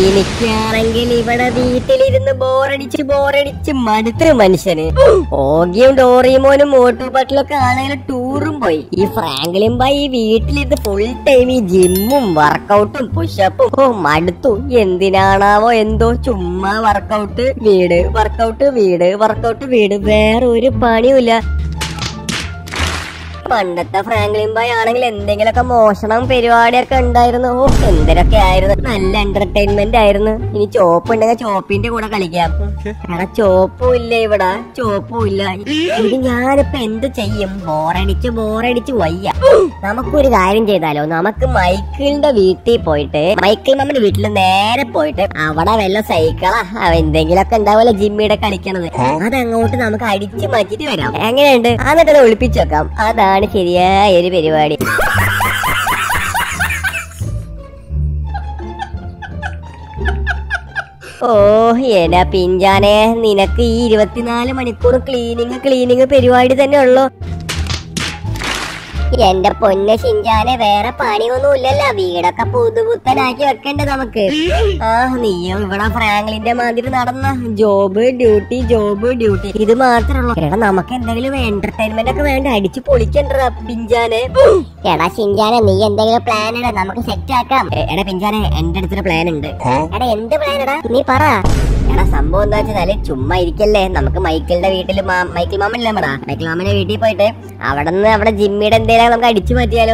എനിക്കാണെങ്കിൽ ഇവിടെ വീട്ടിലിരുന്ന് ബോറടിച്ച് ബോറടിച്ച് മടുത്തൊരു മനുഷ്യന് ഓഗിയും ഡോറിമോനും മോട്ടു പട്ടിലൊക്കെ ആണെങ്കിൽ ടൂറും പോയി ഈ ഫ്രാങ്ക്ലിൻ ബായ് ഈ വീട്ടിലിരുന്ന് ഫുൾ ടൈം ഈ ജിമ്മും വർക്കൗട്ടും പുഷപ്പും ഓ മടുത്തു എന്തിനാണാവോ എന്തോ ചുമ്മാ വർക്കൗട്ട് വീട് വർക്കൗട്ട് വീട് വർക്കൗട്ട് വീട് വേറെ ഒരു പണിയുമില്ല പണ്ടത്തെ ഫ്രാങ്ക്ലിൻ ബായ് ആണെങ്കിൽ എന്തെങ്കിലുമൊക്കെ മോഷണം പരിപാടിയൊക്കെ ഉണ്ടായിരുന്നു ഓ എന്തിനൊക്കെ ആയിരുന്നു നല്ല എന്റർടൈൻമെന്റ് ആയിരുന്നു ഇനി ചോപ്പ് ഉണ്ടെങ്കിൽ ചോപ്പിന്റെ കൂടെ കളിക്കാം എടാ ചോപ്പും ഇല്ല ഇവിടെ ചോപ്പും ഇല്ല ഇത് ഞാനിപ്പോ എന്ത് ചെയ്യും ബോറടിച്ച് ബോറടിച്ച് വയ്യ നമുക്കൊരു കാര്യം ചെയ്താലോ നമുക്ക് മൈക്കിളിന്റെ വീട്ടിൽ പോയിട്ട് മൈക്കിൾ മാമന്റെ വീട്ടിൽ നേരെ പോയിട്ട് അവിടെ വല്ല സൈക്കിളാ എന്തെങ്കിലുമൊക്കെ ഉണ്ടാവുമല്ലോ ജിമ്മിയുടെ കളിക്കണത് അതങ്ങോട്ട് നമുക്ക് അടിച്ചു മാറ്റിട്ട് വരാം എങ്ങനെയുണ്ട് എന്നിട്ട് അത് ഒളിപ്പിച്ചു വെക്കാം അതാണ് ശരിയായ ഒരു പരിപാടി ഓ എടാ പിഞ്ചാനെ നിനക്ക് ഈ ഇരുപത്തിനാല് മണിക്കൂർ ക്ലീനിങ് ക്ലീനിങ് പരിപാടി തന്നെ ഉള്ളു എന്റെ പൊന്ന് ഷിഞ്ചാനെ വേറെ പണിയൊന്നും ഇല്ലല്ലോ വീടൊക്കെ പുതുപുത്തനാക്കി വെക്കണ്ടേ നമുക്ക് ആ നീയോ ഇവിടെ ഫ്രാങ്ക്ലിന്റെ മാതിരി നടന്ന ജോബ് ഡ്യൂട്ടി ജോബ് ഡ്യൂട്ടി ഇത് മാത്രമല്ലോ എടാ നമുക്ക് എന്തെങ്കിലും എന്റർടൈൻമെന്റ് ഒക്കെ വേണ്ട അടിച്ചു പൊളിക്കണ്ട പിഞ്ചാനെ എടാ ഷിഞ്ചാനെ നീ എന്തെങ്കിലും പ്ലാൻ ഇടാ നമുക്ക് സെറ്റ് ആക്കാം എ- എടാ പിഞ്ചാനെ എന്റെ അടുത്തൊരു പ്ലാൻ ഉണ്ട് എടാ എന്ത് പ്ലാൻ എടാ നീ പറ എടാ സംഭവം എന്താ വെച്ചാല് ചുമ്മാ ഇരിക്കല്ലേ നമുക്ക് മൈക്കിളിന്റെ വീട്ടിൽ മൈക്കിൾ മാമനില്ലേ പറ മൈക്കിൾ മാമന്റെ വീട്ടിൽ പോയിട്ട് അവിടെ നിന്ന് അവിടെ ജിമ്മിയുടെ എന്തെങ്കിലും നമുക്ക് അടിച്ചു മാറ്റിയാലോ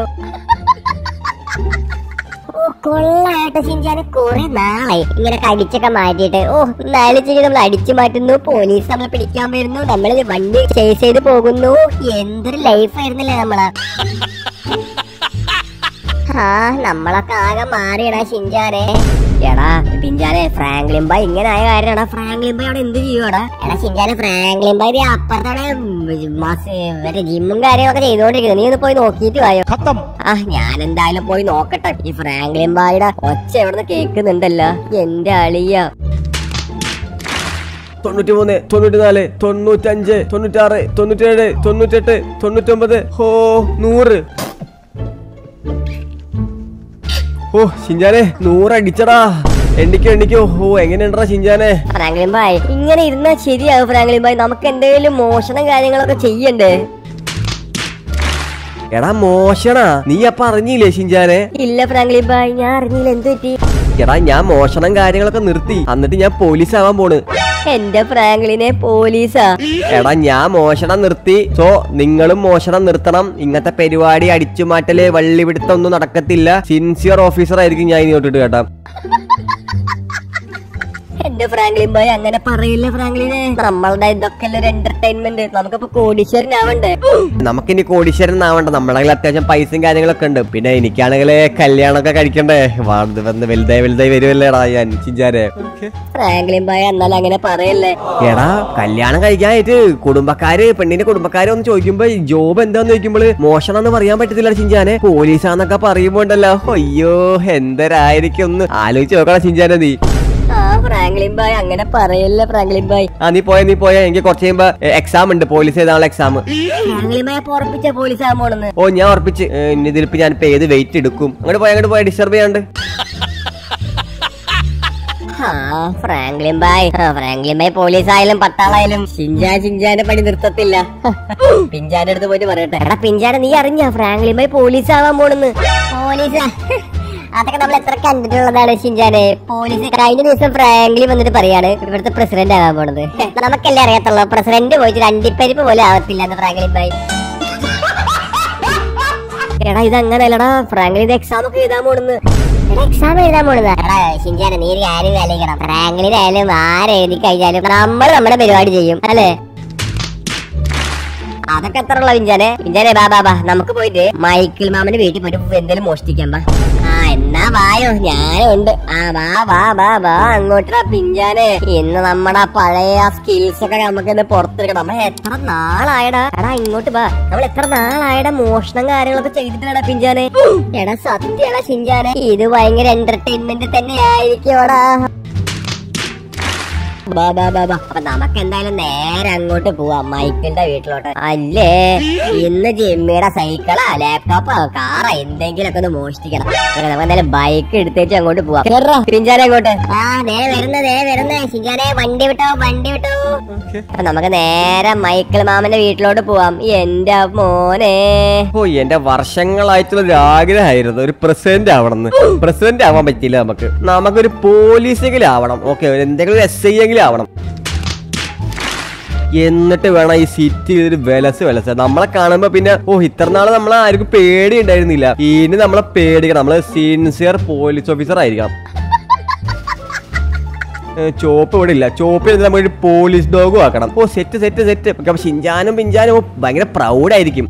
ഓ കൊള്ളാട്ടെ ഷിൻചാനെ കുറെ നാളായി ഇങ്ങനെ അടിച്ചൊക്കെ മാറ്റിയിട്ട് ഓ നാലിച്ചിട്ട് നമ്മൾ അടിച്ചു മാറ്റുന്നു പോലീസ് നമ്മളെ പിടിക്കാൻ വരുന്നു നമ്മൾ വണ്ടി ചേസ് ചെയ്ത് പോകുന്നു എന്തൊരു ലൈഫ് ആയിരുന്നില്ലേ നമ്മളെ ആ നമ്മളൊക്കെ ആകെ മാറിയടാ ഷിൻചാനെ എടാ പിഞ്ചാനെ ഫ്രാങ്ക്ലിൻ ബായ് ഇങ്ങനെ ആയ കാര്യടാ ഫ്രാങ്ക്ലിൻ ബായ് അവിടെ എന്ത് ചെയ്യുവാടാ എടാ ഷിൻചാനെ ഫ്രാങ്ക്ലിൻ ബായ് ദേ അപ്പുറത്തവിടെ മറ്റേ ജിമ്മും കാര്യങ്ങളൊക്കെ ചെയ്തോണ്ടിരിക്കുന്നു നീ ഒന്ന് പോയി നോക്കിയിട്ട് വായോ ആ ഞാൻ എന്തായാലും പോയി നോക്കട്ടെ ഈ ഫ്രാങ്ക്ലിൻ ബായുടെ ഒച്ച എവിടുന്ന് കേൾക്കുന്നുണ്ടല്ലോ എന്റെ അളിയ തൊണ്ണൂറ്റി മൂന്ന് തൊണ്ണൂറ്റിനാല് തൊണ്ണൂറ്റഞ്ച് തൊണ്ണൂറ്റാറ് തൊണ്ണൂറ്റേഴ് തൊണ്ണൂറ്റെട്ട് തൊണ്ണൂറ്റൊമ്പത് ഹോ നൂറ് ഓ ഷിഞ്ചാനെ നൂറടിച്ചടാ എണ്ണിക്കോ എണ്ണിക്കോ ഓ എങ്ങനെയുണ്ടടാ ഷിഞ്ചാനെ ഫ്രാങ്ക്ലിൻ ബായ് ഇങ്ങനെ ഇരുന്നാ ശരിയാവും ഫ്രാങ്ക്ലിൻ ബായ് നമുക്ക് എന്തെങ്കിലും മോഷണം കാര്യങ്ങളൊക്കെ ചെയ്യണ്ടേ എടാ മോശണാ നീ അപ്പൊ അറിഞ്ഞില്ലേ ഷിഞ്ചാനെ ഇല്ല ഫ്രാങ്ക്ലിൻ ബായ് ഞാൻ അറിഞ്ഞില്ല എന്ത് പറ്റി എടാ ഞാൻ മോഷണം കാര്യങ്ങളൊക്കെ നിർത്തി എന്നിട്ട് ഞാൻ പോലീസ് ആവാൻ പോണ് എന്റെ ഫ്രാങ്ക്ലിനെ പോലീസാ എടാ ഞാൻ മോഷണം നിർത്തി സോ നിങ്ങളും മോഷണം നിർത്തണം ഇങ്ങനത്തെ പരിപാടി അടിച്ചുമാറ്റല് വള്ളിപിടുത്തം ഒന്നും നടക്കത്തില്ല സിൻസിയർ ഓഫീസർ ആയിരിക്കും ഞാൻ ഇനി തൊട്ടിട്ട് കേട്ടാ എന്റെ ഫ്രാങ്ക്ലിൻ ബായ് അങ്ങനെ പറയില്ല ഫ്രാങ്ക്ലിനെ നമ്മളുടെ ഇതൊക്കെ ഒരു എന്റർടൈൻമെന്റ് നമുക്കിപ്പോ കോടീശ്വരനാവണ്ടേ നമുക്കിനി കോടീശ്വരൻ ആവണ്ട നമ്മളെ കയ്യിൽ അത്യാവശ്യം പൈസയും കാര്യങ്ങളൊക്കെ ഉണ്ട് പിന്നെ എനിക്കാണെങ്കിൽ കല്യാണമൊക്കെ കഴിക്കണ്ടേ വാർഡ് വന്ന് വലുതായി വലുതായി വരുമല്ലേടാ ഞാൻ ചിഞ്ചാരെ ഫ്രാങ്ക്ലിൻ ബായ് എന്നാൽ അങ്ങനെ പറയല്ലേ എടാ കല്യാണം കഴിക്കാനായിട്ട് കുടുംബക്കാര് പെണ്ണിന്റെ കുടുംബക്കാരെ ഒന്ന് ചോദിക്കുമ്പോ ജോബ് എന്താന്ന് ചോദിക്കുമ്പോൾ മോഷണം എന്ന് പറയാൻ പറ്റത്തില്ല ചിഞ്ചാനെ പോലീസാന്നൊക്കെ പറയുമ്പോ ഉണ്ടല്ലോ അയ്യോ എന്തരായിരിക്കും ഒന്ന് ആലോചിച്ച് നോക്കണം ചിഞ്ചാനെ നീ ആ ഫ്രാങ്ക്ലിൻ ബായ് അങ്ങനെ പറയല്ലേ ഫ്രാങ്ക്ലിൻ ബായ് ആ നീ പോയ നീ പോയ എനിക്ക് കുറച്ച് കഴിയുമ്പോ എക്സാം ഉണ്ട് പോലീസ് എഴുതാനുള്ള എക്സാം ഫ്രാങ്ക്ലിൻ ബായ് പൊറപ്പിച്ച പോലീസ് ആകുമ്പോണെന്ന് ഓ ഞാൻ ഉറപ്പിച്ച് ഏ, ഇനി ഇതിലിപ്പോ ഞാനിപ്പോ ഏത് വെയിറ്റ് എടുക്കും അങ്ങോട്ട് പോയ അങ്ങോട്ട് പോയ ഡിസ്റ്റർബ് ചെയ്യാണ്ട് ആ ഫ്രാങ്ക്ലിൻ ബായ് ആ, ഫ്രാങ്ക്ലിൻ ബായ് പോലീസ് ആയാലും പട്ടാളായാലും ചിഞ്ചാ ചിഞ്ചാന്റെ പണി നിർത്തത്തില്ല പിഞ്ചാന്റെ അടുത്ത് പോയിട്ട് പറയട്ടെ എടാ പിഞ്ചാനെ നീ അറിഞ്ഞ ഫ്രാങ്ക്ലിൻ ബായ് പോലീസ് ആവാൻ പോണെന്ന് പോലീസ് അതൊക്കെ നമ്മൾ എത്ര കണ്ടിട്ടുള്ളതാണ് ഷിഞ്ചാനെ പോലീസ് കഴിഞ്ഞ ദിവസം ഫ്രാങ്ക്ലി വന്നിട്ട് പറയാണ് ഇവിടുത്തെ പ്രസിഡന്റ് ആകാൻ പോണത് നമുക്കല്ലേ അറിയാത്തുള്ളൂ പ്രസിഡന്റ് പോയിട്ട് രണ്ടിപ്പരിപ്പ് പോലെ ആവത്തില്ല എന്ന് ഫ്രാങ്ക്ലിൻ ബായ് എടാ ഇത് അങ്ങനെയല്ലടാ ഫ്രാങ്ക്ലിന്റെ എക്സാം ഒക്കെ എഴുതാൻ പോണെന്ന് എക്സാം എഴുതാൻ പോണതാ എടാ ഷിഞ്ചാനെ നീ ഒരു കാര്യം ആലോചിക്കണം ഫ്രാങ്ക്ലിനായാലും ആരെഴുതി കഴിഞ്ഞാലും നമ്മൾ നമ്മുടെ പരിപാടി ചെയ്യും അല്ലേ അതൊക്കെ എത്ര ഉള്ള പിഞ്ചാനെ പിഞ്ചാനെ ബാ ബാ ബാ നമുക്ക് പോയിട്ട് മൈക്കിൾ മാമന്റെ വീട്ടിൽ പോയിട്ട് എന്തെങ്കിലും മോഷ്ടിക്കാം ബാ ആ എന്നാ വായോ ഞാനും ഉണ്ട് ആ വാ വാ വാ വാ അങ്ങോട്ടാ പിഞ്ചാനെ ഇന്ന് നമ്മുടെ ആ പഴയ സ്കിൽസ് ഒക്കെ നമുക്ക് ഇന്ന് പുറത്തെടുക്കണം നമ്മൾ എത്ര നാളായടാ എടാ ഇങ്ങോട്ട് വാ നമ്മൾ എത്ര നാളായടാ മോഷണം കാര്യങ്ങളൊക്കെ ചെയ്തിട്ടാടാ പിഞ്ചാനെ എടാ സത്യടാ ഷിഞ്ചാനെ ഇത് ഭയങ്കര എന്റർടൈൻമെന്റ് തന്നെ ആയിരിക്കും ബാ ബാ ബാ ബാ അപ്പൊ നമുക്ക് എന്തായാലും നേരെ അങ്ങോട്ട് പോവാം മൈക്കിന്റെ വീട്ടിലോട്ട് അല്ലേ ഇന്ന് ജിമ്മിയുടെ സൈക്കിളാ ലാപ്ടോപ്പോ കാറാ എന്തെങ്കിലുമൊക്കെ ഒന്ന് മോഷ്ടിക്കണം അപ്പൊ നമുക്ക് എന്തായാലും ബൈക്ക് എടുത്തേച്ച് അങ്ങോട്ട് പോവാം കേറാ പിഞ്ചാനെ അങ്ങോട്ട് ആ ദേ വരുന്ന ദേ വരുന്ന ശിഞ്ചാനെ വണ്ടി വിട്ടോ വണ്ടി വിട്ടോ അപ്പൊ നമുക്ക് നേരെ മൈക്കിൾ മാമന്റെ വീട്ടിലോട്ട് പോവാം എന്റെ മോനെ ഓ എന്റെ വർഷങ്ങളായിട്ടുള്ള ഒരു ആഗ്രഹമായിരുന്നു ഒരു പ്രസിഡന്റ് ആവണം പ്രസിഡന്റ് ആവാൻ പറ്റിയില്ല നമുക്ക് നമുക്കൊരു പോലീസെങ്കിലും ആവണം ഓക്കെ എന്തെങ്കിലും എസ് ഐ എങ്കിലും ആവണം എന്നിട്ട് വേണം ഈ സിറ്റി ഒരു വിലസ് വിലസ് നമ്മളെ കാണുമ്പോ പിന്നെ ഓ ഇത്ര നാള് നമ്മളെ ആർക്കും പേടി ഉണ്ടായിരുന്നില്ല ഇനി നമ്മളെ പേടിക്കണം നമ്മള് സിൻസിയർ പോലീസ് ഓഫീസർ ആയിരിക്കണം ഏ, ചോപ്പ് ഇവിടെ ഇല്ല ചോപ്പിൽ നമുക്ക് പോലീസ് ഡോഗും ആക്കണം ഓ സെറ്റ് സെറ്റ് സെറ്റ് അപ്പൊ ഷിഞ്ചാനും പിഞ്ചാനും ഓ, ഭയങ്കര പ്രൗഡായിരിക്കും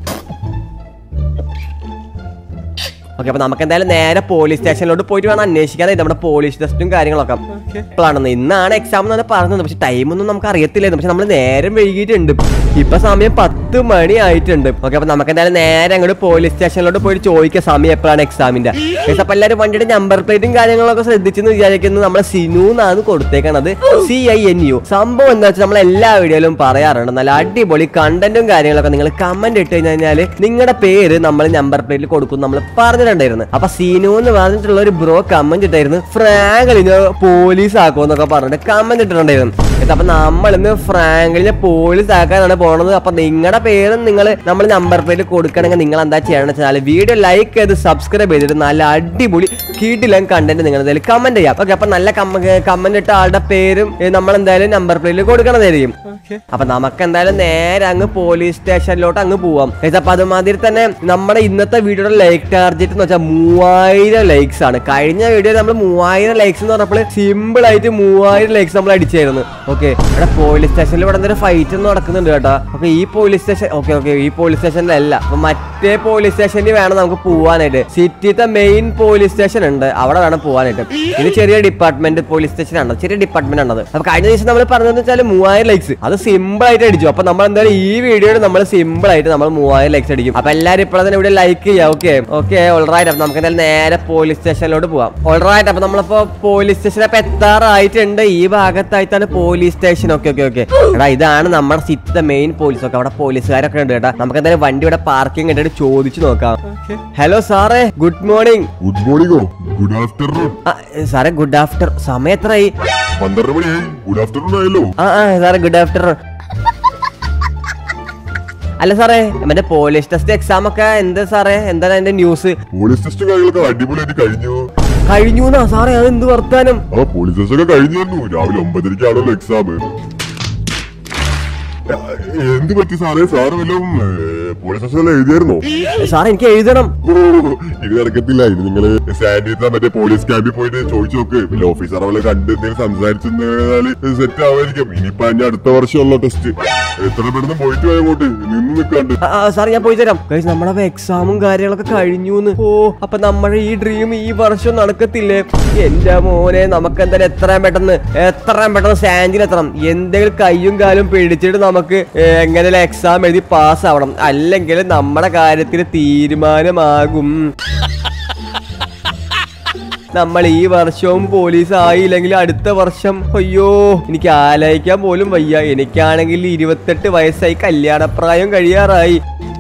ഓക്കെ അപ്പൊ നമുക്ക് എന്തായാലും നേരെ പോലീസ് സ്റ്റേഷനിലോട്ട് പോയിട്ട് വേണം അന്വേഷിക്കാൻ ഇത് നമ്മുടെ പോലീസ് ടെസ്റ്റും കാര്യങ്ങളൊക്കെ ഇപ്പോഴാണെന്ന് ഇന്നാണ് എക്സാം എന്നാണ് പറഞ്ഞത് പക്ഷെ ടൈമൊന്നും നമുക്ക് അറിയത്തില്ലായിരുന്നു പക്ഷെ നമ്മൾ നേരം വൈകിട്ടുണ്ട് ഇപ്പൊ സമയം പത്ത് മണി ആയിട്ടുണ്ട് ഓക്കെ അപ്പൊ നമുക്ക് എന്തായാലും നേരെ അങ്ങോട്ട് പോലീസ് സ്റ്റേഷനിലോട്ട് പോയിട്ട് ചോദിക്കുക സമയം എപ്പോഴാണ് എക്സാമിന്റെ Guys, അപ്പൊ എല്ലാവരും വണ്ടിയുടെ നമ്പർ പ്ലേറ്റും കാര്യങ്ങളൊക്കെ ശ്രദ്ധിച്ചെന്ന് വിചാരിക്കുന്നു നമ്മളെ സിനു എന്നാണ് കൊടുത്തേക്കണത് സി ഐ എൻ യു സംഭവം എന്താ വെച്ചാൽ നമ്മൾ എല്ലാ വീഡിയോയിലും പറയാറുണ്ട് നല്ല അടിപൊളി കണ്ടന്റും കാര്യങ്ങളൊക്കെ നിങ്ങൾ കമന്റ് ഇട്ട് കഴിഞ്ഞാൽ നിങ്ങളുടെ പേര് നമ്മൾ നമ്പർ പ്ലേറ്റിൽ കൊടുക്കും നമ്മൾ പറഞ്ഞിട്ടുണ്ടായിരുന്നു അപ്പൊ സീനു എന്ന് പറഞ്ഞിട്ടുള്ള ഒരു ബ്രോ കമന്റ് ഇട്ടായിരുന്നു ഫ്രാങ്കലിന് പോലീസ് ആക്കുമെന്നൊക്കെ പറഞ്ഞിട്ട് കമന്റ് ഇട്ടിട്ടുണ്ടായിരുന്നു ഇത് അപ്പൊ നമ്മൾ ഇന്ന് ഫ്രാങ്കലിനെ പോലീസ് ആക്കാനാണ് പോണത് അപ്പൊ നിങ്ങളുടെ പേരും നിങ്ങൾ നമ്മൾ നമ്പർ പ്ലേറ്റ് കൊടുക്കണമെങ്കിൽ നിങ്ങൾ എന്താ ചെയ്യണമെന്ന് വെച്ചാൽ വീഡിയോ ലൈക്ക് ചെയ്ത് സബ്സ്ക്രൈബ് ചെയ്തിട്ട് നല്ല അടിപൊളി കീട്ടിലും കണ്ടന്റ് നിങ്ങൾ എന്തായാലും കമന്റ് ചെയ്യാം ഓക്കെ അപ്പൊ നല്ല കമന്റ് ഇട്ട ആളുടെ പേരും നമ്മൾ എന്തായാലും നമ്പർ പ്ലേറ്റിൽ കൊടുക്കണതായിരിക്കും അപ്പൊ നമുക്ക് എന്തായാലും നേരെ അങ്ങ് പോലീസ് സ്റ്റേഷനിലോട്ട് അങ്ങ് പോവാം Guys, അപ്പൊ അതുമാതിരി തന്നെ നമ്മുടെ ഇന്നത്തെ വീഡിയോയുടെ ലൈക്ക് ടാർജറ്റ് എന്ന് വെച്ചാൽ മൂവായിരം ലൈക്സ് ആണ് കഴിഞ്ഞ വീഡിയോയിൽ നമ്മൾ മൂവായിരം ലൈക്സ് എന്ന് പറഞ്ഞപ്പോൾ സിമ്പിൾ ആയിട്ട് മൂവായിരം ലൈക്സ് നമ്മൾ അടിച്ചായിരുന്നു ഓക്കെ ഇവിടെ പോലീസ് സ്റ്റേഷനിൽ ഇവിടെ എന്തൊരു ഫൈറ്റ് നടക്കുന്നുണ്ട് കേട്ടോ ഓക്കെ ഈ പോലീസ് സ്റ്റേഷൻ ഓക്കെ ഓക്കെ ഈ പോലീസ് സ്റ്റേഷനിലല്ല അപ്പൊ മറ്റേ പോലീസ് സ്റ്റേഷനിൽ വേണം നമുക്ക് പോവാനായിട്ട് സിറ്റിത്തെ മെയിൻ പോലീസ് സ്റ്റേഷൻ ഉണ്ട് അവിടെ വേണം പോവാനായിട്ട് ഇത് ചെറിയ ഡിപ്പാർട്ട്മെന്റ് പോലീസ് സ്റ്റേഷൻ ആണ് ചെറിയ ഡിപ്പാർട്ട്മെന്റ് ആണത് അപ്പൊ കഴിഞ്ഞ ദിവസം നമ്മൾ പറഞ്ഞതെന്ന് വെച്ചാൽ മൂവായിരം ലൈക്സ് അത് സിമ്പിൾ ആയിട്ട് അടിച്ചു അപ്പൊ നമ്മൾ എന്തായാലും ഈ വീഡിയോയിൽ നമ്മൾ സിമ്പിൾ ആയിട്ട് നമ്മൾ മൂവായിരം ലൈക്സ് അടിക്കും അപ്പൊ എല്ലാവരും ഇപ്പോൾ തന്നെ ഇവിടെ ലൈക്ക് ചെയ്യാം ഓക്കെ ഓക്കെ ഓൾറൈറ്റ് അപ്പൊ നമുക്ക് എന്തായാലും നേരെ പോലീസ് സ്റ്റേഷനിലോട്ട് പോവാം ഓൾറൈറ്റ് അപ്പൊ നമ്മളിപ്പോ പോലീസ് സ്റ്റേഷൻ അപ്പൊ എത്താറായിട്ടുണ്ട് ഈ ഭാഗത്തായിട്ടാണ് police station okay okay okay എടാ ഇതാണ് നമ്മുടെ സിറ്റിത്തെ മെയിൻ പോലീസ് ഒക്കെ അവിടെ പോലീസുകാരൊക്കെ ഉണ്ട് കേട്ടാ നമുക്ക് എന്തായാലും വണ്ടി ഇവിടെ പാർക്കിംഗ് ഇട്ടിട്ട് ചോദിച്ചു നോക്കാം ഹലോ സാറേ ഗുഡ് മോർണിംഗ് ഗുഡ് മോർണിംഗോ ഗുഡ് ആഫ്റ്റർനൂൺ സാറേ ഗുഡ് ആഫ്റ്റർ സമയം എത്രയായി പന്ത്രണ്ട് മണിയായി ഗുഡ് ആഫ്റ്റർനൂൺ ആയല്ലോ ആ ആ സാറേ ഗുഡ് ആഫ്റ്റർനൂൺ അല്ല സാറേ മറ്റേ പോലീസ് ടെസ്റ്റ് എക്സാം ഒക്കെ എന്താ സാറേ എന്താണ് അതിന്റെ ന്യൂസ് പോലീസ് ടെസ്റ്റ് കാര്യങ്ങളൊക്കെ അടിപൊളിയായിട്ട് കഴിഞ്ഞു കഴിഞ്ഞു എന്നാ സാറേ അത് എന്ത് വർത്താനം ആ പോലീസ് ടെസ്റ്റ് ഒക്കെ കഴിഞ്ഞു വന്നു രാവിലെ ഒമ്പതരക്കാണല്ലോ എക്സാം എന്ത് പറ്റി സാറേ സാറ് വല്ലതും പോലീസ് ടെസ്റ്റ് എഴുതിയായിരുന്നോ സാറേ എനിക്ക് എഴുതണം ഓ ഇത് നടക്കത്തില്ല ഇത് നിങ്ങള് സാൻഡിത്തെ മറ്റേ പോലീസ് ക്യാമ്പിൽ പോയിട്ട് ചോദിച്ചു നോക്ക് വല്ല ഓഫീസറെ വല്ല കണ്ട് എന്തെങ്കിലും സംസാരിച്ചാല് സെറ്റ് ആവായിരിക്കും ഇനിയിപ്പോ അതിന്റെ അടുത്ത വർഷമുള്ള ടെസ്റ്റ് എത്ര പെട്ടെന്ന് പോയിട്ട് പോയ അങ്ങോട്ട് നിന്ന് നിൽക്കാണ്ട് ആ, ആ, സാർ ഞാൻ പോയി തരാം Guys, നമ്മുടെ എക്സാമും കാര്യങ്ങളൊക്കെ കഴിഞ്ഞു ഓ അപ്പൊ നമ്മുടെ ഈ ഡ്രീം ഈ വർഷം നടക്കത്തില്ലേ എന്റെ മോനെ നമുക്ക് എന്തായാലും എത്രയും പെട്ടെന്ന് എത്രയും പെട്ടെന്ന് സാൻഡിൽ എത്തണം എന്തെങ്കിലും കയ്യും കാലും പിടിച്ചിട്ട് നമുക്ക് എങ്ങനെയുള്ള എക്സാം എഴുതി പാസ് ആവണം അല്ലെങ്കിൽ നമ്മുടെ കാര്യത്തിൽ തീരുമാനമാകും നമ്മൾ ഈ വർഷവും പോലീസ് ആയില്ലെങ്കിൽ അടുത്ത വർഷം അയ്യോ എനിക്ക് ആലോചിക്കാൻ പോലും വയ്യ എനിക്കാണെങ്കിൽ ഇരുപത്തെട്ട് വയസ്സായി കല്യാണപ്രായം കഴിയാറായി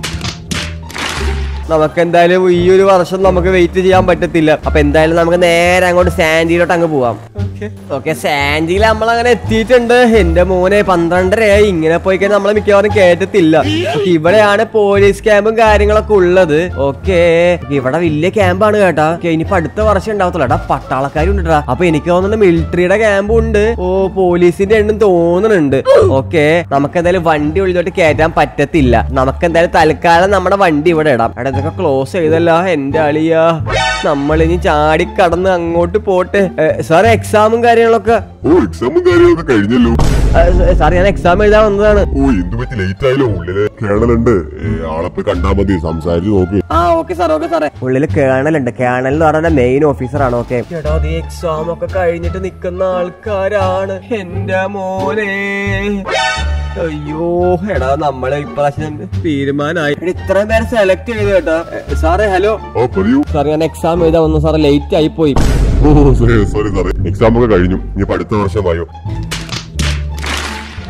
നമുക്ക് എന്തായാലും ഈ ഒരു വർഷം നമുക്ക് വെയിറ്റ് ചെയ്യാൻ പറ്റത്തില്ല അപ്പൊ എന്തായാലും നമുക്ക് നേരെ അങ്ങോട്ട് സാൻഡിയിലോട്ട് അങ്ങ് പോവാം ഓക്കെ സാൻഡിയിൽ നമ്മൾ അങ്ങനെ എത്തിയിട്ടുണ്ട് എന്റെ മോനെ പന്ത്രണ്ടരയായി ഇങ്ങനെ പോയി കഴിഞ്ഞാൽ നമ്മളെ മിക്കവാറും കേട്ടത്തില്ല Okay, ഇവിടെയാണ് പോലീസ് ക്യാമ്പും കാര്യങ്ങളൊക്കെ ഉള്ളത് ഓക്കെ ഇവിടെ വലിയ ക്യാമ്പാണ് കേട്ടാ Okay, ഇനിയിപ്പോ അടുത്ത വർഷം ഉണ്ടാവത്തുള്ളൂ ഏട്ടാ പട്ടാളക്കാരും ഉണ്ട് അപ്പൊ എനിക്ക് തോന്നുന്നു മിലിറ്ററിയുടെ ക്യാമ്പും ഉണ്ട് ഓ പോലീസിന്റെ എണ്ണം തോന്നുന്നുണ്ട് ഓക്കെ നമുക്ക് എന്തായാലും വണ്ടി ഉള്ളിലോട്ട് കയറ്റാൻ പറ്റത്തില്ല നമുക്ക് എന്തായാലും തൽക്കാലം നമ്മുടെ വണ്ടി ഇവിടെ ഇടാം എടാ ഇതൊക്കെ ക്ലോസ് ചെയ്തല്ലോ എന്റെ അളിയാ നമ്മൾ ഇനി ചാടി കടന്ന് അങ്ങോട്ട് പോട്ടെ സാറേ എക്സാമും കാര്യങ്ങളൊക്കെ ഓ എക്സാമും കാര്യങ്ങളൊക്കെ കഴിഞ്ഞല്ലോ സാർ ഞാൻ എക്സാം എഴുതാൻ വന്നതാണ് ഓ എന്ത് പറ്റി ലേറ്റ് ആയാലോ ഉള്ളില് കേണലുണ്ട് ഏ, ആളെ പോയി കണ്ടാ മതി സംസാരിച്ച് നോക്ക് ആ ഓക്കെ സാർ ഓക്കെ സാറേ ഉള്ളിൽ കേണലുണ്ട് കേണൽ എന്ന് പറഞ്ഞ മെയിൻ ഓഫീസറാണ് ഓക്കെ എടാ അത് എക്സാം ഒക്കെ കഴിഞ്ഞിട്ട് നിക്കുന്ന ആൾക്കാരാണ് എന്റെ മോനെ അയ്യോ എടാ നമ്മളെ ഇപ്രാവശ്യം തീരുമാനമായി എടാ, ഇത്രയും പേരെ സെലക്ട് ചെയ്തു കേട്ടാ എ, സാറേ ഹലോ ഓ പറയൂ സാർ ഞാൻ എക്സാം എഴുതാൻ വന്നു സാറേ ലേറ്റ് ആയി പോയി ഓ സോറി സോറി സാറേ എക്സാം ഒക്കെ കഴിഞ്ഞു ഇനിയിപ്പോ അടുത്ത വർഷമായോ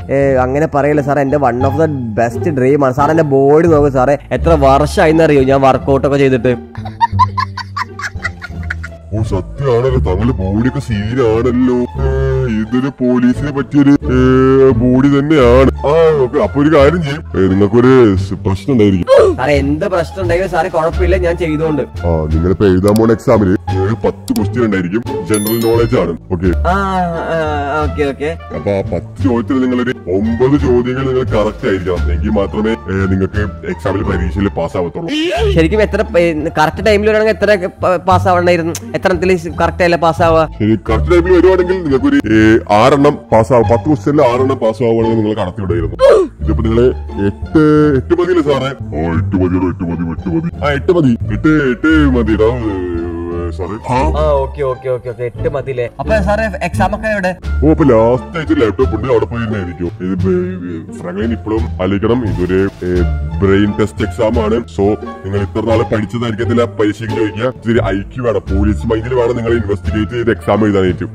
ഏ, അങ്ങനെ പറയല്ലേ സാറേ എന്റെ one of the best dream ആണ് സാർ എന്റെ ബോഡി നോക്കും സാറേ എത്ര വർഷമായി അറിയോ ഞാൻ വർക്കൗട്ട് ഒക്കെ ചെയ്തിട്ട് ഓ സത്യമാണല്ലോ തങ്ങളുടെ ബോഡിയൊക്കെ സീനാണല്ലോ ഏ, ഇതൊരു പോലീസിനെ പറ്റിയൊരു ഏ, ബോഡി തന്നെയാണ് ആ ഓക്കെ അപ്പൊ ഒരു കാര്യം ചെയ്യും ഏ, നിങ്ങൾക്കൊരു സ് പ്രശ്നം ഉണ്ടായിരിക്കും സാറേ എന്ത് പ്രശ്നം ഉണ്ടെങ്കിലും സാറേ കുഴപ്പമില്ല ഞാൻ ചെയ്തോണ്ട് ആ നിങ്ങളിപ്പോ എഴുതാൻ പോണ എക്സാമിന് ഏഴ് പത്ത് ക്വസ്റ്റ്യൻ ഉണ്ടായിരിക്കും ജനറൽ നോളജ് ആണ് ഓക്കെ ആ ഓക്കെ ഓക്കെ അപ്പൊ ആ പത്ത് ചോദ്യത്തിൽ നിങ്ങളൊരു ഒമ്പത് ചോദ്യങ്ങൾ നിങ്ങൾ കറക്റ്റ് ആയിരിക്കണം എങ്കിൽ മാത്രമേ ഏ, നിങ്ങൾക്ക് എക്സാമിൽ പരീക്ഷയിൽ പാസ് ആവത്തുള്ളൂ ശരിക്കും എത്ര കറക്റ്റ് ടൈമിൽ വരണമെങ്കിൽ എത്ര പാസ് ആവണ്ടായിരുന്നു എത്ര കറക്റ്റ് ആയില്ല പാസ് ആവുക ശരി കറക്റ്റ് ടൈമിൽ വരുവാണെങ്കിൽ നിങ്ങൾക്ക് ഒരു ആറെണ്ണം പാസ് ആവും പത്ത് ക്വസ്റ്റ്യനിൽ ആറെണ്ണം പാസ് ആവുകയാണെങ്കിൽ നിങ്ങൾ കടത്തി വിടായിരുന്നു ഇതിപ്പോ നിങ്ങള് എട്ട് എട്ട് മതിയില്ലേ സാറേ ഓ എട്ട് മതിയോ എട്ട് മതി എട്ട് മതി ആ എട്ട് മതി എട്ട് എട്ട് മതിടാ സാറേ ആ ആ ഓക്കെ ഓക്കെ ഓക്കെ ഓക്കെ എട്ട് മതിയില്ലേ അപ്പൊ സാറേ എക്സാം ഒക്കെ എവിടെ ഓ അപ്പൊ ലാസ്റ്റ് ആയിട്ട് ലാപ്ടോപ്പ് ഉണ്ട് അവിടെ പോയി തന്നെ ആയിരിക്കും ഇത് ഫ്രങ്ക്ലൈൻ ഇപ്പോഴും ആലോചിക്കണം ഇതൊരു ബ്രെയിൻ ടെസ്റ്റ് എക്സാം ആണ് സോ നിങ്ങൾ ഇത്ര നാളെ പഠിച്ചതായിരിക്കത്തില്ല പരീക്ഷയ്ക്ക് ചോദിക്കുക ഇത്തിരി ഐക്യു വേണം പോലീസ് മൈൻഡിൽ വേണം നിങ്ങൾ ഇൻവെസ്റ്റിഗേറ്റ് ചെയ്ത് എക്സാം എഴുതാനായിട്ട്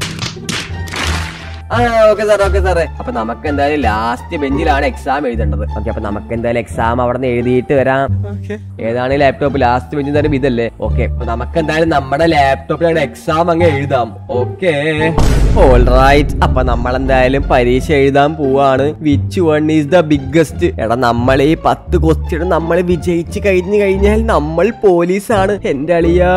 ആ ഓക്കെ സാർ ഓക്കെ സാറേ അപ്പൊ നമുക്ക് എന്തായാലും ലാസ്റ്റ് ബെഞ്ചിലാണ് എക്സാം എഴുതേണ്ടത് ഓക്കെ അപ്പൊ നമുക്ക് എന്തായാലും എക്സാം അവിടെ നിന്ന് എഴുതിയിട്ട് വരാം ഏതാണ് ലാപ്ടോപ്പ് ലാസ്റ്റ് ബെഞ്ചിൽ തന്നെ ഇതല്ലേ ഓക്കെ അപ്പൊ നമുക്ക് എന്തായാലും നമ്മുടെ ലാപ്ടോപ്പിലാണ് എക്സാം അങ്ങ് എഴുതാം ഓക്കെ ഓൾ റൈറ്റ് അപ്പൊ നമ്മൾ എന്തായാലും പരീക്ഷ എഴുതാൻ പോവാണ് which one is the biggest എടാ നമ്മൾ ഈ പത്ത് ക്വസ്റ്റ്യൻ നമ്മൾ വിജയിച്ച് കഴിഞ്ഞു കഴിഞ്ഞാൽ നമ്മൾ പോലീസാണ് എന്റെ അളിയാ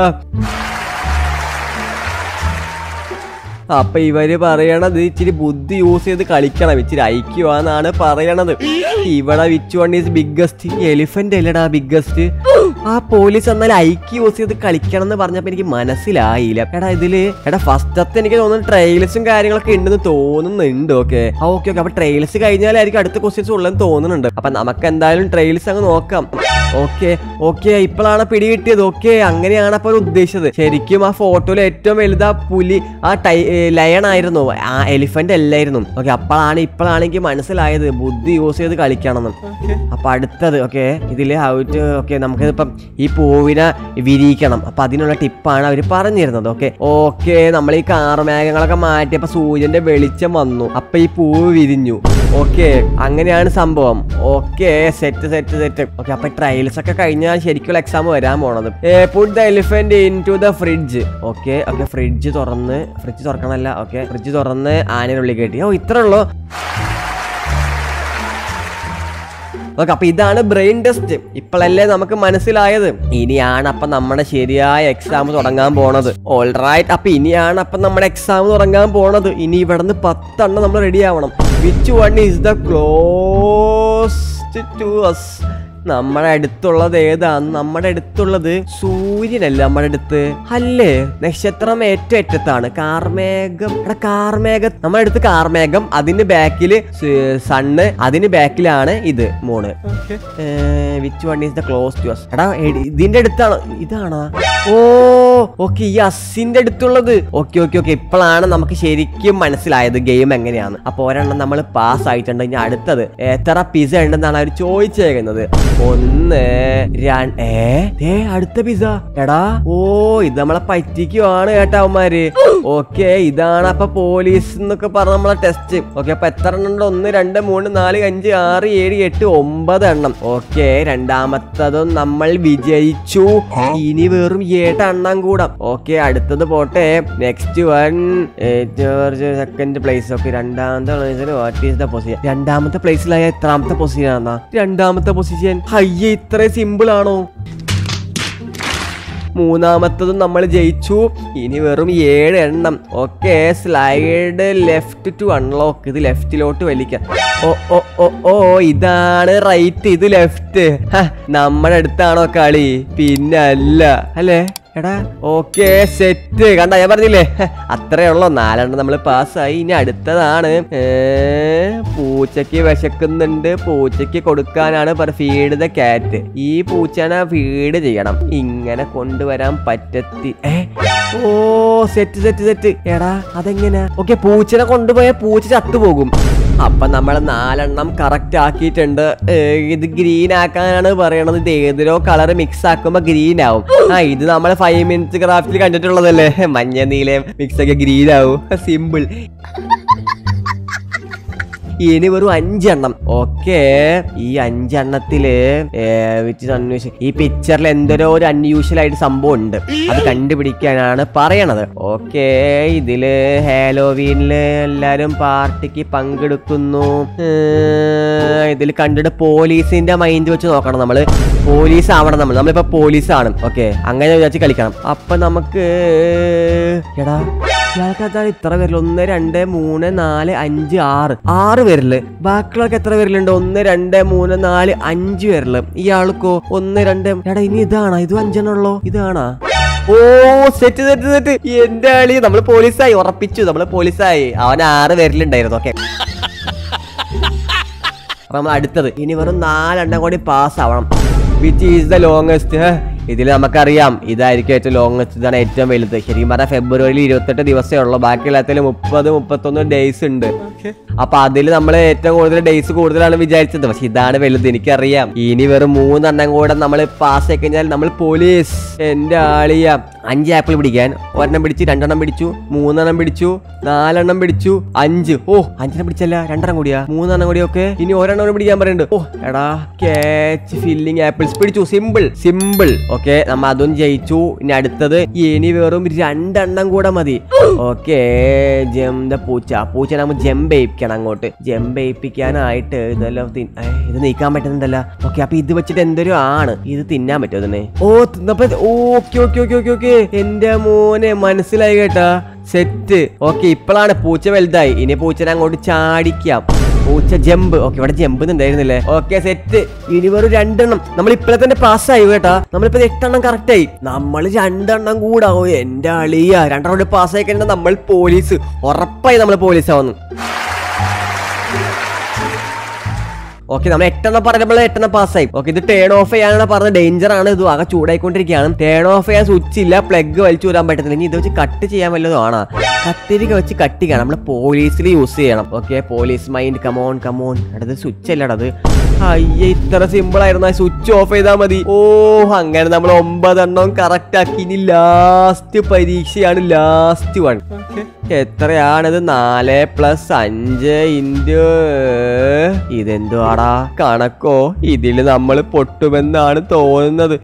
അപ്പൊ ഇവര് പറയണത് ഇച്ചിരി ബുദ്ധി യൂസ് ചെയ്ത് കളിക്കണം ഇച്ചിരി ഐക്യമാന്നാണ് പറയണത് ഇവിടെ which one is biggest elephant അല്ലടാ ബിഗ്ഗസ്റ്റ് ആ പോലീസ് എന്നാൽ ഐക്യ യൂസ് ചെയ്ത് കളിക്കണം എന്ന് പറഞ്ഞപ്പോ എനിക്ക് മനസ്സിലായില്ല എടാ ഇതില് എടാ ഫസ്റ്റത്തെ എനിക്ക് തോന്നുന്നു ട്രെയിൽസും കാര്യങ്ങളൊക്കെ ഉണ്ടെന്ന് തോന്നുന്നുണ്ട് ഓക്കെ ഓക്കെ ഓക്കെ അപ്പൊ ട്രെയിൽസ് കഴിഞ്ഞാലായിരിക്കും അടുത്ത ക്വസ്റ്റ്യൻസ് ഉള്ളതെന്ന് തോന്നുന്നുണ്ട് അപ്പൊ നമുക്ക് എന്തായാലും ട്രെയിൽസ് അങ്ങ് നോക്കാം ഓക്കെ ഓക്കെ ഇപ്പോഴാണ് പിടി കിട്ടിയത് ഓക്കെ അങ്ങനെയാണ് അപ്പോൾ ഉദ്ദേശിച്ചത് ശരിക്കും ആ ഫോട്ടോയിൽ ഏറ്റവും വലുത് ആ പുലി ആ ടൈ ലയൺ ആയിരുന്നു ആ എലിഫന്റ് അല്ലായിരുന്നു ഓക്കെ അപ്പോഴാണ് ഇപ്പോഴാണ് എനിക്ക് മനസ്സിലായത് ബുദ്ധി യൂസ് ചെയ്ത് കളിക്കണമെന്ന് അപ്പൊ അടുത്തത് ഓക്കെ ഇതില് ഔട്ട് ഓക്കെ നമുക്കിപ്പം ഈ പൂവിനെ വിരിയിക്കണം അപ്പൊ അതിനുള്ള ടിപ്പാണ് അവർ പറഞ്ഞിരുന്നത് ഓക്കെ ഓക്കെ നമ്മൾ ഈ കാർമേഘങ്ങളൊക്കെ മാറ്റിയപ്പോ സൂര്യന്റെ വെളിച്ചം വന്നു അപ്പൊ ഈ പൂവ് വിരിഞ്ഞു ഓക്കെ അങ്ങനെയാണ് സംഭവം okay set set set okay അപ്പൊ ട്രയൽസ് ഒക്കെ കഴിഞ്ഞാൽ ശരിക്കുള്ള എക്സാം വരാൻ പോണത് put the elephant in to the fridge okay okay fridge തുറന്ന് ഫ്രിഡ്ജ് തുറക്കണമല്ല ഓക്കെ ഫ്രിഡ്ജ് തുറന്ന് ആനയുടെ കയറ്റി ഓ ഇത്ര ഉള്ളൂ ഓക്കെ അപ്പൊ ഇതാണ് ബ്രെയിൻ ടെസ്റ്റ് ഇപ്പോഴല്ലേ നമുക്ക് മനസ്സിലായത് ഇനിയാണ് അപ്പൊ നമ്മുടെ ശരിയായ എക്സാം തുടങ്ങാൻ പോണത് ഓൾ റൈറ്റ് അപ്പൊ ഇനിയാണ് അപ്പൊ നമ്മുടെ എക്സാം തുടങ്ങാൻ പോണത് ഇനി ഇവിടുന്ന് പത്തെണ്ണം നമ്മൾ റെഡി ആവണം which one is the closest to us നമ്മുടെ അടുത്തുള്ളത് ഏതാണ് നമ്മുടെ അടുത്തുള്ളത് സൂര്യനല്ലേ നമ്മുടെ അടുത്ത് അല്ലേ നക്ഷത്രം ഏറ്റവും അറ്റത്താണ് കാർമേഘം എടാ കാർമേഘ നമ്മുടെ അടുത്ത് കാർമേഘം അതിന് ബാക്കില് സണ്ണ് അതിന് ബാക്കിലാണ് ഇത് moon which one is the close to us എടാ എടി- ഇതിന്റെ അടുത്താണ് ഇതാണോ ഓ ഓക്കെ ഈ അസിന്റെ അടുത്തുള്ളത് ഓക്കെ ഓക്കെ ഓക്കെ ഇപ്പോഴാണ് നമുക്ക് ശരിക്കും മനസ്സിലായത് ഗെയിം എങ്ങനെയാണ് അപ്പൊ ഒരെണ്ണം നമ്മൾ പാസ് ആയിട്ടുണ്ട് ഇനി അടുത്തത് എത്ര പിസ ഉണ്ടെന്നാണ് അവർ ചോദിച്ചേക്കുന്നത് ഒന്ന് രണ്ട് ഏ ദേ അടുത്ത പിസ എടാ ഓ ഇത് നമ്മളെ പറ്റിക്കുവാണ് കേട്ടാ അവന്മാര് ഓക്കെ ഇതാണ് അപ്പൊ പോലീസ് എന്നൊക്കെ പറഞ്ഞ നമ്മളെ ടെസ്റ്റ് ഓക്കെ അപ്പൊ എത്ര എണ്ണം ഉണ്ട് ഒന്ന് രണ്ട് മൂന്ന് നാല് അഞ്ച് ആറ് ഏഴ് എട്ട് ഒമ്പത് എണ്ണം ഓക്കെ രണ്ടാമത്തതും നമ്മൾ വിജയിച്ചു ഇനി വെറും ഏട്ട് എണ്ണം കൂടാം ഓക്കെ അടുത്തത് പോട്ടെ next one second place okay രണ്ടാമത്തെ പ്ലേസിൽ വാട്ട് ഈസ് ദ പൊസിഷൻ രണ്ടാമത്തെ പ്ലേസിലായ എത്രാമത്തെ പൊസിഷൻ ആണെന്നാ രണ്ടാമത്തെ പൊസിഷൻ ഹയ്യ ഇത്ര സിമ്പിൾ ആണോ മൂന്നാമത്തതും നമ്മൾ ജയിച്ചു ഇനി വെറും ഏഴ് എണ്ണം okay slide left to unlock ഇത് ലെഫ്റ്റിലോട്ട് വലിക്കാം ഓ ഓ ഓ ഓ ഇതാണ് റൈറ്റ് ഇത് ലെഫ്റ്റ് നമ്മുടെ അടുത്താണോ കളി പിന്നെ അല്ല അല്ലേ എടാ ഓക്കെ സെറ്റ് കണ്ട ഞാൻ പറഞ്ഞില്ലേ ഹ, അത്രേ ഉള്ളൂ നാലെണ്ണം നമ്മൾ പാസ്സായി ഇനി അടുത്തതാണ് ഏ, പൂച്ചയ്ക്ക് വിശക്കുന്നുണ്ട് പൂച്ചയ്ക്ക് കൊടുക്കാനാണ് ഫീഡ് ദ ക്യാറ്റ് ഈ പൂച്ചനെ ഫീഡ് ചെയ്യണം ഇങ്ങനെ കൊണ്ടുവരാൻ പറ്റത്തി ഏ ഓ സെറ്റ് സെറ്റ് സെറ്റ് എടാ അതെങ്ങനെ ഓക്കെ പൂച്ചനെ കൊണ്ടുപോയ പൂച്ച ചത്തുപോകും അപ്പൊ നമ്മൾ നാലെണ്ണം കറക്റ്റ് ആക്കിയിട്ടുണ്ട് ഏ, ഇത് ഗ്രീൻ ആക്കാനാണ് പറയണത് ഇത് ഏതിലോ കളർ മിക്സ് ആക്കുമ്പോ ഗ്രീൻ ആവും ആ ഇത് നമ്മൾ ഫൈവ് മിനിറ്റ്സ് ക്രാഫ്റ്റിൽ കണ്ടിട്ടുള്ളതല്ലേ മഞ്ഞ നീല മിക്സ് ഒക്കെ ഗ്രീൻ ആവും സിമ്പിൾ ഇനി വെറും അഞ്ചെണ്ണം ഓക്കെ ഈ അഞ്ചെണ്ണത്തില് ഏ, which is unusual. ഈ പിക്ചറിൽ എന്തൊരു ഒരു അൺയൂഷ്വൽ ആയിട്ട് സംഭവം ഉണ്ട് അത് കണ്ടുപിടിക്കാനാണ് പറയണത് ഓക്കെ ഇതില് ഹാലോവീനില് എല്ലാരും പാർട്ടിക്ക് പങ്കെടുക്കുന്നു ഇതിൽ കണ്ടിട്ട് പോലീസിന്റെ മൈൻഡ് വെച്ച് നോക്കണം നമ്മള് പോലീസ് ആവണം നമ്മൾ നമ്മളിപ്പോ പോലീസാണ് ഓക്കെ അങ്ങനെ വിചാരിച്ച് കളിക്കണം അപ്പൊ നമുക്ക് എടാ ഇയാൾക്ക് ഇത്ര പേരില്ല ഒന്ന് രണ്ട് മൂന്ന് നാല് അഞ്ച് ആറ് ആറ് പേരില് ബാക്കിയുള്ളവർക്ക് എത്ര പേരിലുണ്ട് ഒന്ന് രണ്ട് മൂന്ന് നാല് അഞ്ച് പേരില് ഇയാൾക്കോ ഒന്ന് രണ്ട് എടാ ഇനി ഇതാണോ ഇതും അഞ്ചെണ്ണം ഉള്ളോ ഇതാണാ ഓ സെറ്റ് സെറ്റ് സെറ്റ് എന്റെ ആളി നമ്മള് പോലീസായി ഉറപ്പിച്ചു നമ്മള് പോലീസായി അവൻ ആറ് പേരിലുണ്ടായിരുന്നു ഓക്കെ അപ്പൊ നമ്മൾ അടുത്തത് ഇനി വെറും നാലെണ്ണം കൂടി പാസ് ആവണം വിച്ച് ഈസ് ദ ലോങ്സ്റ്റ് ഇതിൽ നമുക്കറിയാം ഇതായിരിക്കും ഏറ്റവും ലോങ്സ്റ്റ് ഇതാണ് ഏറ്റവും വലുത് ശരിക്കും പറഞ്ഞാൽ ഫെബ്രുവരി ഇരുപത്തെട്ട് ദിവസമേ ഉള്ളൂ ബാക്കി എല്ലാത്തിലും മുപ്പത് മുപ്പത്തൊന്ന് ഡേയ്സ് ഉണ്ട് അപ്പൊ അതിൽ നമ്മൾ ഏറ്റവും കൂടുതൽ ഡേയ്സ് കൂടുതലാണ് വിചാരിച്ചത് പക്ഷെ ഇതാണ് വലുത് എനിക്കറിയാം ഇനി വെറും മൂന്നെണ്ണം കൂടെ നമ്മൾ പാസ് ആയി കഴിഞ്ഞാൽ നമ്മൾ പോലീസ് എന്റെ ആളിയ അഞ്ച് ആപ്പിൾ പിടിക്കാൻ ഒരെണ്ണം പിടിച്ച് രണ്ടെണ്ണം പിടിച്ചു മൂന്നെണ്ണം പിടിച്ചു നാലെണ്ണം പിടിച്ചു അഞ്ച് ഓ അഞ്ചെണ്ണം പിടിച്ചല്ല രണ്ടെണ്ണം കൂടിയാ മൂന്നെണ്ണം കൂടി ഒക്കെ ഇനി ഒരെണ്ണം കൂടി പിടിക്കാൻ പറയുന്നുണ്ട് ഓ എടാ ക്യാച്ച് ഫില്ലിംഗ് ആപ്പിൾസ് പിടിച്ചു സിമ്പിൾ സിമ്പിൾ ഓക്കെ നമ്മ അതും ജയിച്ചു ഇനി അടുത്തത് ഇനി വെറും രണ്ടെണ്ണം കൂടെ മതി ഓക്കെ ജംദ പൂച്ച പൂച്ച നമ്മൾ ജമ്പയിപ്പിക്കണം അങ്ങോട്ട് ജമ്പയിപ്പിക്കാനായിട്ട് ഇതെല്ലാം തി- ഏ, ഇത് നീക്കാൻ പറ്റുന്നുണ്ടല്ലോ ഓക്കെ അപ്പൊ ഇത് വെച്ചിട്ട് എന്തൊരു ആണ് ഇത് തിന്നാൻ പറ്റുമോ ഇതിനെ ഓ തിന്നപ്പോ okay okay okay okay okay എന്റെ മോനെ മനസ്സിലായി കേട്ടാ സെറ്റ് ഓക്കെ ഇപ്പോഴാണ് പൂച്ച വലുതായി ഇനി പൂച്ചനെ അങ്ങോട്ട് ചാടിക്കാം പൂച്ച ജമ്പ് ഓക്കെ ഇവിടെ ജമ്പ് ഉണ്ടായിരുന്നില്ലേ ഓക്കെ സെറ്റ് ഇനി വെറും രണ്ടെണ്ണം നമ്മൾ ഇപ്പോഴെ തന്നെ പാസ്സായി കേട്ടാ നമ്മളിപ്പോ ഇത് എട്ടെണ്ണം കറക്റ്റ് ആയി നമ്മൾ രണ്ടെണ്ണം കൂടാവോ എന്റെ അളിയ രണ്ടെണ്ണം കൂടി പാസ്സായി കഴിഞ്ഞാൽ നമ്മൾ പോലീസ് ഉറപ്പായി നമ്മൾ പോലീസ് ആവുന്നു ഓക്കെ നമ്മൾ എട്ടെണ്ണം പറഞ്ഞപ്പോൾ എട്ടെണ്ണം പാസ്സായി ഓക്കെ ഇത് ടേൺ ഓഫ് ചെയ്യാനാണ് പറഞ്ഞത് ഡേഞ്ചർ ആണ് ഇത് ആകെ ചൂടായിക്കൊണ്ടിരിക്കുകയാണ് ടേൺ ഓഫ് ചെയ്യാൻ സ്വിച്ച് ഇല്ല പ്ലഗ് വലിച്ചു വരാൻ പറ്റത്തില്ല ഇനി ഇത് വെച്ച് കട്ട് ചെയ്യാൻ വല്ലതും ആണ് കത്തിരിക്ക വെച്ച് കട്ട് ചെയ്യണം നമ്മൾ പോലീസിൽ യൂസ് ചെയ്യണം okay police mind come on come on അടുത്ത് സ്വിച്ച് അല്ലടത് അയ്യേ ഇത്ര സിമ്പിൾ ആയിരുന്നു സ്വിച്ച് ഓഫ് ചെയ്താൽ മതി ഓ അങ്ങനെ നമ്മൾ ഒമ്പതെണ്ണം കറക്റ്റ് ആക്കി ഇനി ലാസ്റ്റ് പരീക്ഷയാണ് ലാസ്റ്റ് വൺ എത്രയാണിത് നാല് പ്ലസ് അഞ്ച് ഇൻറ്റു ഇതെന്തുവാടാ കണക്കോ ഇതിൽ നമ്മൾ പൊട്ടുമെന്നാണ് തോന്നുന്നത്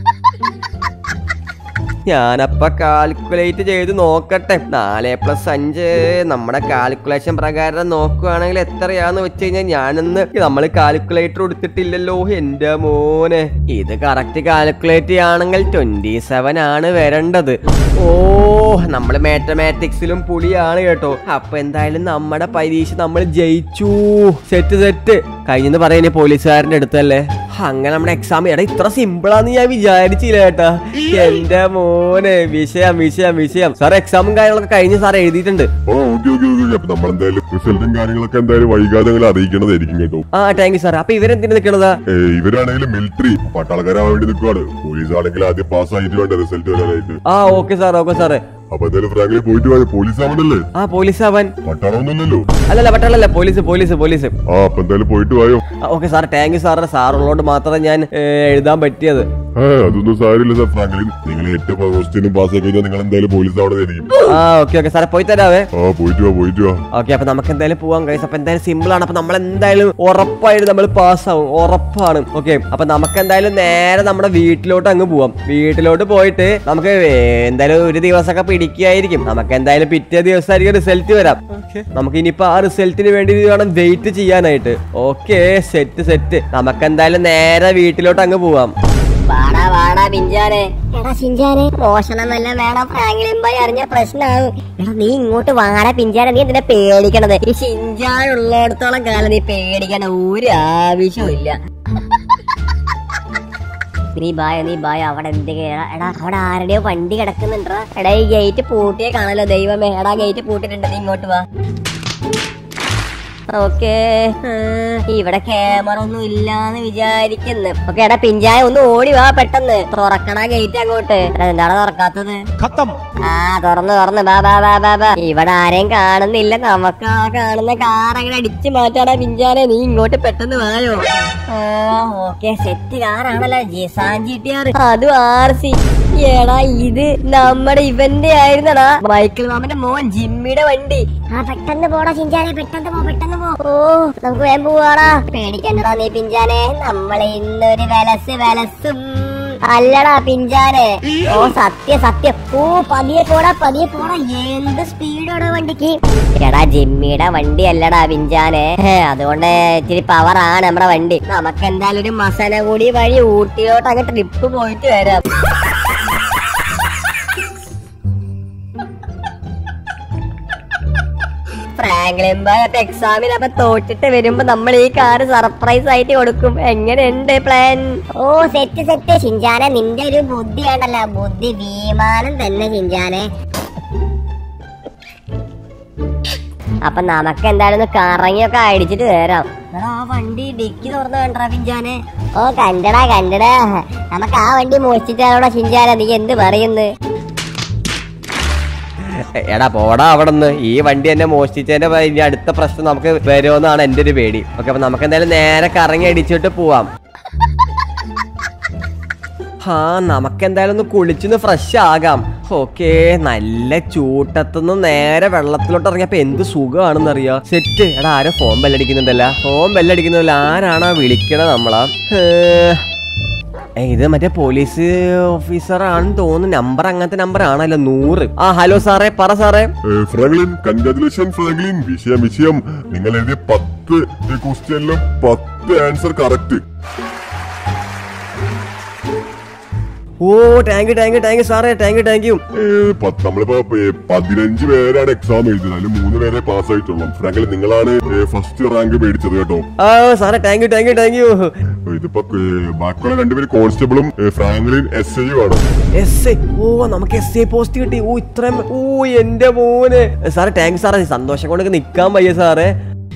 ഞാനപ്പ കാൽക്കുലേറ്റ് ചെയ്ത് നോക്കട്ടെ നാല് പ്ലസ് അഞ്ച് നമ്മുടെ കാൽക്കുലേഷൻ പ്രകാരം നോക്കുകയാണെങ്കിൽ എത്രയാന്ന് വെച്ച് കഴിഞ്ഞാൽ ഞാനൊന്ന് നമ്മൾ കാൽക്കുലേറ്റർ എടുത്തിട്ടില്ലല്ലോ എന്റെ മോനെ ഇത് കറക്റ്റ് കാൽക്കുലേറ്റ് ചെയ്യുകയാണെങ്കിൽ ട്വന്റി സെവൻ ആണ് വരേണ്ടത് ഓ നമ്മൾ മാത്തമാറ്റിക്സിലും പുളിയാണ് കേട്ടോ അപ്പൊ എന്തായാലും നമ്മുടെ പരീക്ഷ നമ്മൾ ജയിച്ചു സെറ്റ് സെറ്റ് കഴിഞ്ഞെന്ന് പറയുന്നേ പോലീസുകാരന്റെ അടുത്തല്ലേ അങ്ങനെ നമ്മുടെ എക്സാം എടാ ഇത്ര സിമ്പിളാന്ന് ഞാൻ വിചാരിച്ചില്ല കേട്ടാ എന്റെ മോനെ വിഷയം വിഷയം വിഷയം സാർ എക്സാമും കാര്യങ്ങളൊക്കെ കഴിഞ്ഞ് സാർ എഴുതിയിട്ടുണ്ട് ഓ ഓക്കെ ഓക്കെ ഓക്കെ അപ്പൊ നമ്മളെന്തായാലും റിസൾട്ടും കാര്യങ്ങളൊക്കെ എന്തായാലും വൈകാതെ നിങ്ങൾ അറിയിക്കണതായിരിക്കും കേട്ടോ ആ താങ്ക് യു സാർ അപ്പൊ ഇവരെന്തിനു നിൽക്കണതാ ഏ, ഇവരാണെങ്കിലും മിലിറ്ററി പട്ടാളക്കാരാൻ വേണ്ടി നിൽക്കുവാണ് പോലീസ് ആണെങ്കിൽ ആദ്യം പാസ് ആയിട്ട് വേണ്ട റിസൾട്ട് വരാനായിട്ട് ആ ഓക്കെ സാർ ഓക്കെ സാറ് അപ്പൊ എന്തായാലും ഫ്രാങ്കിലി പോയിട്ട് വാ പോലീസ് ആവണ്ടല്ലേ ആ പോലീസ് അവൻ പട്ടാളമൊന്നുമല്ലല്ലോ അല്ലല്ല പട്ടാളല്ല പോലീസ് പോലീസ് പോലീസ് ആ അപ്പൊ എന്തായാലും പോയിട്ട് വായോ ഓക്കെ സാർ താങ്ക് യു സാറിന് സാർ ഉള്ളതുകൊണ്ട് മാത്രമേ ഞാൻ ഏ, എഴുതാൻ പറ്റിയത് ഏ അതൊന്നും സാരില്ല സാർ ഫ്രാങ്കിലി നിങ്ങൾ ഏറ്റവും ക്വസ്റ്റ്യനും പാസ് ആയി കഴിഞ്ഞാൽ നിങ്ങൾ എന്തായാലും പോലീസ് ആവണതായിരിക്കും ആ ഓക്കെ ഓക്കെ സാറെ പോയി തരാവേ ആ പോയിട്ട് വാ പോയിട്ട് വാ ഓക്കെ അപ്പൊ നമുക്ക് എന്തായാലും പോവാൻ കഴിയും അപ്പൊ എന്തായാലും സിമ്പിൾ ആണ് അപ്പൊ നമ്മൾ എന്തായാലും ഉറപ്പായിട്ട് നമ്മൾ പാസ്സാവും ഉറപ്പാണ് ഓക്കെ അപ്പൊ നമുക്ക് എന്തായാലും നേരെ നമ്മുടെ വീട്ടിലോട്ട് അങ്ങ് പോവാം വീട്ടിലോട്ട് പോയിട്ട് നമുക്ക് വേ- എന്തായാലും ഒരു ദിവസമൊക്കെ പിടിക്കുകയായിരിക്കും നമുക്ക് എന്തായാലും പിറ്റേ ദിവസമായിരിക്കും റിസൾട്ട് വരാം നമുക്ക് ഇനിയിപ്പോ ആ റിസൾട്ടിന് വേണ്ടി വേണം വെയിറ്റ് ചെയ്യാനായിട്ട് ഓക്കെ സെറ്റ് സെറ്റ് നമുക്ക് എന്തായാലും നേരെ വീട്ടിലോട്ട് അങ്ങ് പോവാം വാടാ വാടാ പിഞ്ചാനെ എടാ ചിഞ്ചാനെ മോഷണം വല്ല വേണം ഫ്രാങ്ക്ലിൻ ബോയ് അറിഞ്ഞ പ്രശ്നമാവും എടാ നീ ഇങ്ങോട്ട് വാടാ പിഞ്ചാനെ നീ എന്തിനാ പേടിക്കണത് ഈ ചിഞ്ചാൻ ഉള്ളിടത്തോളം കാലം നീ പേടിക്കണ ഒരു ആവശ്യവും ഇല്ല നീ ബായ നീ ബായ അവിടെ എന്തൊക്കെയാ എടാ അവിടെ ആരുടെയോ വണ്ടി കിടക്കുന്നുണ്ടാ എടാ ഈ ഗേറ്റ് പൂട്ടിയേ കാണല്ലോ ദൈവമേ എടാ ഗേറ്റ് പൂട്ടിട്ടുണ്ട് നീ ഇങ്ങോട്ട് വാ ഓക്കെ ഇവിടെ ക്യാമറ ഒന്നും ഇല്ലാന്ന് വിചാരിക്കുന്നു ഓക്കെ എടാ പിഞ്ചായ ഒന്ന് ഓടി വാ പെട്ടെന്ന് തുറക്കണ ഗേറ്റ് അങ്ങോട്ട് എടാ, എന്താണ് തുറക്കാത്തത് ആ തുറന്ന് തുറന്ന് ബാ ബാ ബാ ബാ ബാ ഇവിടെ ആരെയും കാണുന്നില്ല നമുക്ക് ആ കാണുന്ന കാർ അങ്ങനെ അടിച്ചു മാറ്റാടാ പിഞ്ചാനെ നീ ഇങ്ങോട്ട് പെട്ടെന്ന് വായോ ഓക്കെ സെറ്റ് കാറാണല്ലോ ജിസാൻ ജി ടി ആർ അതും ആർ സി എടാ ഇത് നമ്മുടെ ഇവന്റെ ആയിരുന്നടാ മൈക്കിൾ മാമന്റെ മോൻ ജിമ്മിയുടെ വണ്ടി ആ പെട്ടെന്ന് പോടാ ചിഞ്ചാനെ പെട്ടെന്ന് പോ പെട്ടെന്ന് പോ ഓ നമുക്ക് വേഗം പോവാടാ പേടിക്കണ്ടടാ നീ പിഞ്ചാനെ നമ്മളെ ഇന്നൊരു വിലസ് വിലസും അല്ലടാ പിഞ്ചാനെ ഓ സത്യ സത്യം ഓ പതിയെ പോടാ പതിയെ പോടാ എന്ത് സ്പീഡോടാ വണ്ടിക്ക് എടാ ജിമ്മിയുടെ വണ്ടി അല്ലടാ പിഞ്ചാനെ ഹേ, അതുകൊണ്ട് ഇച്ചിരി പവറാണ് നമ്മുടെ വണ്ടി നമുക്ക് എന്തായാലും ഒരു മസന കൂടി വഴി ഊട്ടിയോട്ട് അങ്ങ് ട്രിപ്പ് പോയിട്ട് വരാം ഫ്രാങ്ക്ലിൻ ബായ് എക്സാമിന് അപ്പൊ തോറ്റിട്ട് വരുമ്പോ നമ്മൾ ഈ കാറ് സർപ്രൈസ് ആയിട്ട് കൊടുക്കും എങ്ങനെയുണ്ട് പ്ലാൻ ഓ സെറ്റ് സെറ്റ് ചിഞ്ചാനെ നിന്റെ ഒരു ബുദ്ധി വേണ്ടല്ലോ ബുദ്ധി വിമാനം തന്നെ ചിഞ്ചാനെ അപ്പൊ നമുക്ക് എന്തായാലും ഒന്ന് കറങ്ങിയൊക്കെ അടിച്ചിട്ട് വരാം എടാ, ആ വണ്ടി ഡിക്കി തുറന്ന് കണ്ടാ പിഞ്ചാനെ ഓ കണ്ടടാ കണ്ടടാ നമുക്ക് ആ വണ്ടി മോഷ്ടിച്ചാലോടാ ചിഞ്ചാനെ നീ എന്ത് പറയുന്നു എടാ പോടാ അവിടെ നിന്ന് ഈ വണ്ടി എന്നെ മോഷ്ടിച്ചതിന്റെ പ- ഇനി അടുത്ത പ്രശ്നം നമുക്ക് വരുമെന്നാണ് എന്റെ ഒരു പേടി ഓക്കെ അപ്പൊ നമുക്ക് എന്തായാലും നേരെ കറങ്ങി അടിച്ചിട്ട് പോവാം ഹാ നമുക്ക് എന്തായാലും ഒന്ന് കുളിച്ചൊന്ന് ഫ്രഷ് ആകാം ഓക്കെ നല്ല ചൂട്ടത്തുനിന്ന് നേരെ വെള്ളത്തിലോട്ട് ഇറങ്ങിയപ്പോ എന്ത് സുഖമാണെന്ന് അറിയാ സെറ്റ് എടാ ആരോ ഫോൺ ബെല്ലടിക്കുന്നുണ്ടല്ല ഫോൺ ബെല്ലടിക്കുന്നില്ല ആരാണാ വിളിക്കണത് നമ്മളാ ഹേ. ഏ, ഇത് മറ്റേ പോലീസ് ഓഫീസർ ആണെന്ന് തോന്നുന്നു നമ്പർ അങ്ങനത്തെ നമ്പർ ആണല്ലോ നൂറ് ആ ഹലോ സാറേ പറ സാറേ ഏ, ഫ്രാങ്ക്ലിൻ കൺഗ്രാറ്റുലേഷൻ ഫ്രാങ്ക്ലിൻ വിഷയം വിഷയം നിങ്ങൾ എഴുതിയ പത്ത് ക്വസ്റ്റ്യനിലും പത്ത് ആൻസർ കറക്റ്റ് ഓ thank you thank you thank you സാറേ താങ്ക് യു താങ്ക് യു നമ്മളിപ്പോ ഏ, പതിനഞ്ച് പേരാണ് എക്സാം എഴുതിയത് അതിൽ മൂന്ന് പേരെ പാസ് ആയിട്ടുള്ളൂ ഫ്രാങ്ക്ലിൻ നിങ്ങളാണ് ഫസ്റ്റ് റാങ്ക് മേടിച്ചത് കേട്ടോ ആ സാറേ thank you thank you thank you ഇതിപ്പോ ഏ, ബാക്കിയുള്ള രണ്ടുപേര് കോൺസ്റ്റബിളും ഏ, ഫ്രാങ്ക്ലിൻ എസ് ഐയും ആണ് എസ് ഐ ഓ നമുക്ക് എസ് ഐ പോസ്റ്റ് കിട്ടി ഓ ഇത്രയും ഓ എന്റെ മോനെ സാറേ താങ്ക് യു സാറേ സന്തോഷം കൊണ്ട് നിക്കാൻ വയ്യ സാറേ